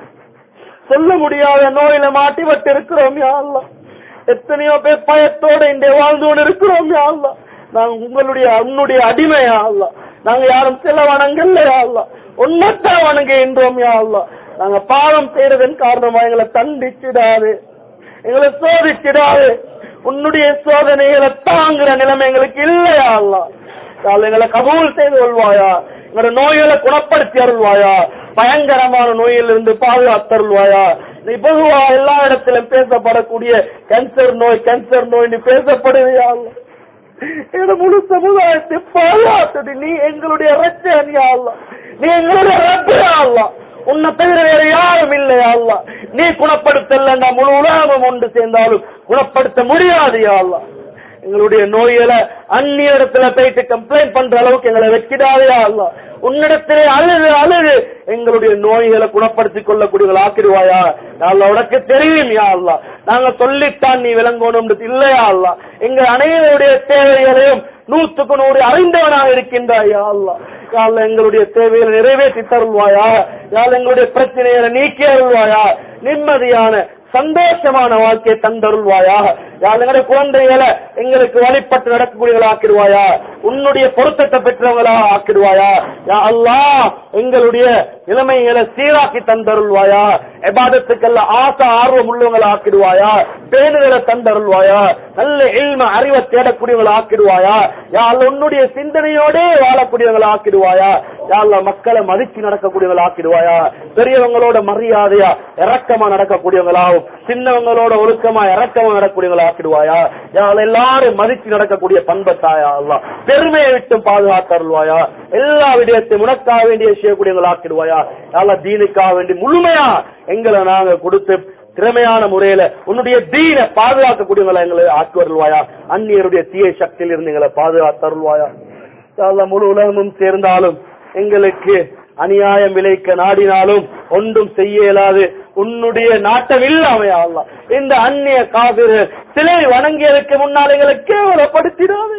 Speaker 2: சொல்ல முடியாத நோயில மாட்டிப்பட்டு இருக்கிறோம் யா அல்லா எத்தனையோ பேர் பயத்தோட இங்கே வாழ்ந்து கொண்டு இருக்கிறோம் யா அல்லா நாங்க உங்களுடைய உன்னுடைய அடிமையா அல்ல நாங்க யாரும் சில வணங்கல்லையா அல்ல உன்னத்தான் வணங்குகின்றோம் யா அல்ல நாங்க பாவம் செய்யறதன் காரணமா எங்களை தண்டிச்சிடாது எங்களை சோதிச்சிடாது உன்னுடைய சோதனைகளை தாங்குற நிலைமை எங்களுக்கு இல்லையா அல்ல எங்களை கபூல் செய்து கொள்வாயா எங்களோட நோய்களை குணப்படுத்தி அருள்வாயா பயங்கரமான நோயிலிருந்து பாதுகாத்தருள்வாயா நீ பொதுவா எல்லா இடத்திலும் பேசப்படக்கூடிய கேன்சர் நோய் கேன்சர் நோய் பேசப்படுவியா அல்ல எங்களோட முழு சமுதாயத்தை பாதுகாத்தது நீ எங்களுடைய ரச்சனியா அல்ல நீ எங்களுடைய ரத்தியா அல்ல உன்னை தவிர வேற யாரும் இல்லையா அல்ல நீ குணப்படுத்தல முழு உலகமும் ஒன்று சேர்ந்தாலும் குணப்படுத்த முடியாது யா அல்ல எங்களுடைய நோய்களை அந்நிய இடத்துல போயிட்டு கம்ப்ளைண்ட் பண்ற அளவுக்கு எங்களை வச்சிடாதே அல்ல உன்னிடத்திலே அழுது அழுது எங்களுடைய நோய்களை குணப்படுத்திக் கொள்ளக்கூடியவர்கள் ஆக்கிடுவாயா அல்ல உனக்கு தெரியும் யா அல்ல நாங்க சொல்லித்தான் நீ விளங்கணும் இல்லையா அல்ல எங்க அனைவருடைய தேவைகளையும் நூத்துக்கு நூறு அறிந்தவனாக இருக்கின்றாயா அல்ல யாழ் எங்களுடைய தேவைகளை நிறைவேற்றி தருள்வாயா யாழ் எங்களுடைய பிரச்சனைகளை நீக்கி அருள்வாயா நிம்மதியான சந்தோஷமான வாழ்க்கையை தந்தருள்வாயா யாழ் எங்களுடைய குழந்தைகளை எங்களுக்கு வழிபட்டு நடக்கக்கூடியவர்களா ஆக்கிடுவாயா உன்னுடைய பொருத்தத்தை பெற்றவங்களா ஆக்கிடுவாயா யா அல்லா எங்களுடைய நிலைமைகளை சீராக்கி தந்தருள்வாயா எபாதத்துக்கெல்லாம் ஆசை ஆர்வம் உள்ளவங்களை ஆக்கிடுவாயா பேணுதலை தந்தருள்வாயா நல்ல இல்ம அறிவை தேடக்கூடியவங்களை ஆக்கிடுவாயா யா அல்ல உன்னுடைய சிந்தனையோடே வாழக்கூடியவங்களை ஆக்கிடுவாயா யா அல்ல மக்களை மதிச்சு நடக்கக்கூடியவங்களை ஆக்கிடுவாயா பெரியவங்களோட மரியாதையா இறக்கமா நடக்கக்கூடியவங்களாவும் சின்னவங்களோட ஒழுக்கமா இறக்கமா நடக்கக்கூடியவங்களா ஆக்கிடுவாயா யா அல்ல எல்லாரும் மதிச்சு நடக்கக்கூடிய பண்பத்தாயா அல்ல பெருமையை விட்டு பாதுகாத்தருள்வாயா எல்லா விடயத்தையும் உனக்காக வேண்டிய செய்யக்கூடியவங்களா ஆக்கிடுவாயா யாழ்லா தீனுக்காக வேண்டி முழுமையா எங்களை நாங்க கொடுத்து திறமையான முறையில உன்னுடைய தீன பாதுகாக்கக்கூடியவங்களை எங்களை ஆக்கி வருவாயா அந்நியருடைய தீய சக்தியில் இருந்து எங்களை பாதுகாத்தருள்வாயா யாழ்லா முழு உலகமும் சேர்ந்தாலும் எங்களுக்கு அநியாயம் விளைக்க நாடினாலும் ஒன்றும் செய்ய இயலாது உன்னுடைய நாட்டம் இல்லாமையா அல்ல இந்த அந்நிய காவிர சிலை வணங்கியதற்கு முன்னால் எங்களை கேவலப்படுத்திடாதே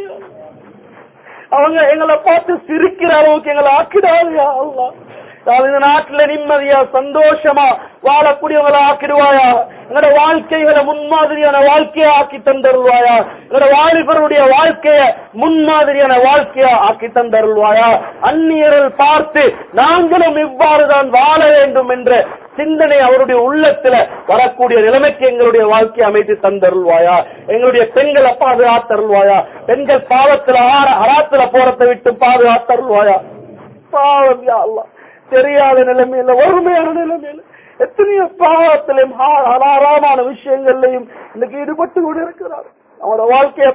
Speaker 2: அவங்க எங்களை பார்த்து சிரிக்கிற அளவுக்கு எங்களை ஆக்கிடாதையா அல்லா இந்த நாட்டுல நிம்மதியா சந்தோஷமா வாழக்கூடியவங்களா ஆக்கிடுவாயா எங்களோட வாழ்க்கைகளை முன்மாதிரியான வாழ்க்கையா ஆக்கி தந்தருள்வாயா எங்களோட வாலிபருடைய வாழ்க்கைய முன்மாதிரியான வாழ்க்கையா ஆக்கி தந்தருள்வாயா அந்நியர்கள் பார்த்து நாங்களும் இவ்வாறுதான் வாழ வேண்டும் என்ற சிந்தனை அவருடைய உள்ளத்துல வரக்கூடிய நிலைமைக்கு எங்களுடைய வாழ்க்கையை அமைத்து தந்தருள்வாயா எங்களுடைய பெண்களை பாதுகாத்தருள்வாயா பெண்கள் பாவத்துல அராத்துல போறதை விட்டு பாதுகாத்தருள்வாயா பாவம் யா அல்லாஹ் தெரியாத நிலைமையில வறுமையான நிலைமையில எத்தனையோ பாவத்திலையும் ஆறாமான விஷயங்கள்லையும் இன்னைக்கு ஈடுபட்டு கொண்டு இருக்கிறார் அவனோட வாழ்க்கையை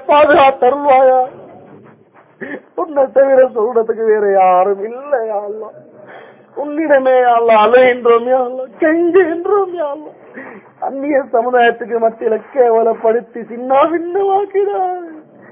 Speaker 2: உன்னிடமே அல்ல அழுகின்றோம் யா அல்லா கெஞ்சுகின்றோம் யா அல்லா அந்நிய சமுதாயத்துக்கு மத்தியில கேவலப்படுத்தி சின்ன பின்னமாக்கிறார்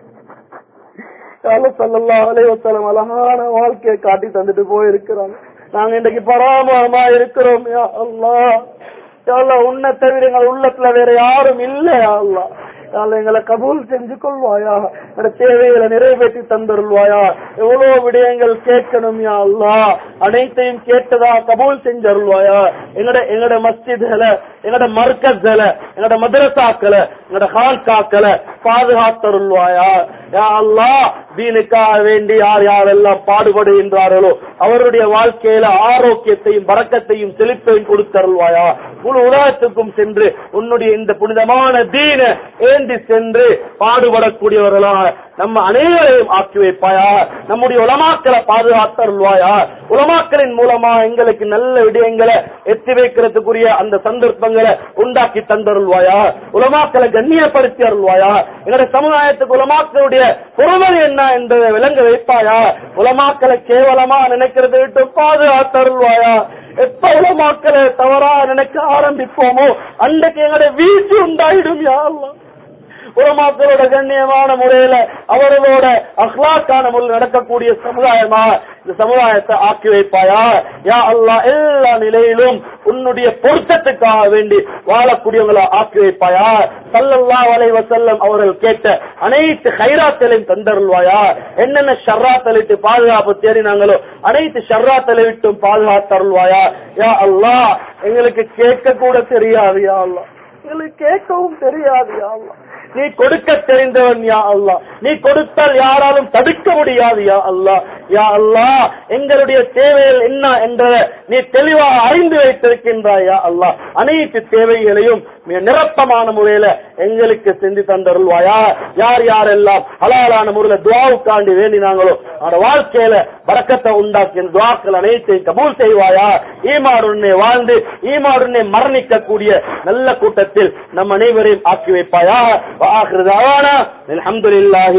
Speaker 2: சல்லல்லாஹு அலைஹி வஸல்லம் அழகான வாழ்க்கையை காட்டி தந்துட்டு போயிருக்கிறாங்க நாங்க இன்றைக்கு பராமரமா இருக்கிறோம் யா அல்லாஹ் யா அல்லாஹ் உன்னை தவிர எங்கள் உள்ளத்துல வேற யாரும் இல்ல யா அல்லாஹ் யா அல்லாஹ் எங்களை கபூல் செஞ்சு கொள்வாயா எங்களோட தேவைகளை நிறைவேற்றி தந்தருள்வாயா எவ்வளவு விடயங்கள் கேட்கணும் யா அல்லாஹ் அனைத்தையும் கேட்டதா கபூல் செஞ்சருள்வாயா எங்கட எங்கட மஸ்ஜித்களை எங்கட மர்க்கஸ்களை எங்கட மதரசாக்களை எங்கட ஹால்காக்களை பாதுகாத்தருள்வாயா யா அல்லாஹ் தீனுக்காக வேண்டி யார் யாரெல்லாம் பாடுபடுகின்றார்களோ அவருடைய வாழ்க்கையில ஆரோக்கியத்தையும் பறக்கத்தையும் செழிப்பையும் கொடுத்தருள்வாயா முழு உலகத்துக்கும் சென்று உன்னுடைய இந்த புனிதமான தீன ஏந்தி சென்று பாடுபடக்கூடியவர்களாக நம்ம அனைவரையும் ஆக்கி வைப்பாயா நம்முடைய உலமாக்களை பாதுகாத்தருள்வாயா உலமாக்களின் மூலமா எங்களுக்கு நல்ல விடயங்களை எத்தி வைக்கிறதுக்குரிய அந்த சந்தர்ப்பங்களை உண்டாக்கி தந்தருள்வாயா உலமாக்களை கண்ணியப்படுத்தி அருள்வாயா எங்களுடைய சமுதாயத்துக்கு உலமாக்களுடைய பொறுமதி என்ன என்பதை விளங்க வைப்பாயா உலமாக்களை கேவலமா நினைக்கிறதை விட்டு பாதுகாத்தருள்வாயா எப்ப உலமாக்களை தவறா நினைக்க ஆரம்பிப்போமோ அன்றைக்கு எங்களுடைய வீச்சு உண்டாயிடும் யா அல்லாஹ் உலமாக்களோட கண்ணியமான முறையில அவர்களோட அஹ்லாக்கான முறையில் நடக்கக்கூடிய சமுதாயமா இந்த சமுதாயத்தை ஆக்கி வைப்பாயா யா அல்லாஹ் எல்லா நிலையிலும் உன்னுடைய பொருத்தத்துக்காக வேண்டி வாழக்கூடியவங்களா ஆக்கி வைப்பாயா சல்லல்லாஹு அலைஹி வஸல்லம் அவர்கள் கேட்ட அனைத்து ஹைராத்தலையும் தந்தருள்வாயா என்னென்ன ஷர்ராத்தலிட்டு பாதுகாப்பு தேடினாங்களோ அனைத்து ஷர்ராத்தலை விட்டும் பாதுகாத்தருள்வாயா யா அல்லாஹ் எங்களுக்கு கேட்க கூட தெரியாது யா அல்லாஹ் எங்களுக்கு கேட்கவும் தெரியாது யா அல்லாஹ் நீ கொடுக்க தெரிந்தவன் யா அல்லாஹ் நீ கொடுத்தால் யாராலும் தடுக்க முடியாது யா அல்லாஹ் யா அல்லாஹ் எங்களுடைய தேவைகள் என்ன என்ற நீ தெளிவாக அறிந்து வைத்திருக்கின்றாய் யா அல்லாஹ் அனைத்து தேவைகளையும் மிக நிரப்பமான முறையில எங்களுக்கு செஞ்சு தந்தருள்வாயா யார் யாரெல்லாம் ஹலாலான முறையில துவாவுக்காண்டி வேண்டினாங்களோ அவரோட வாழ்க்கையில பறக்கத்தை உண்டாக்கி இந்த துவாக்கள் அனைத்தையும் கபூல் செய்வாயா ஈமாடுன்னே வாழ்ந்து ஈமாடுன்னே மரணிக்க கூடிய நல்ல கூட்டத்தில் நம் அனைவரையும் ஆக்கி வைப்பாயா வாஹிருதாவானா அல்ஹம்துலில்லாஹி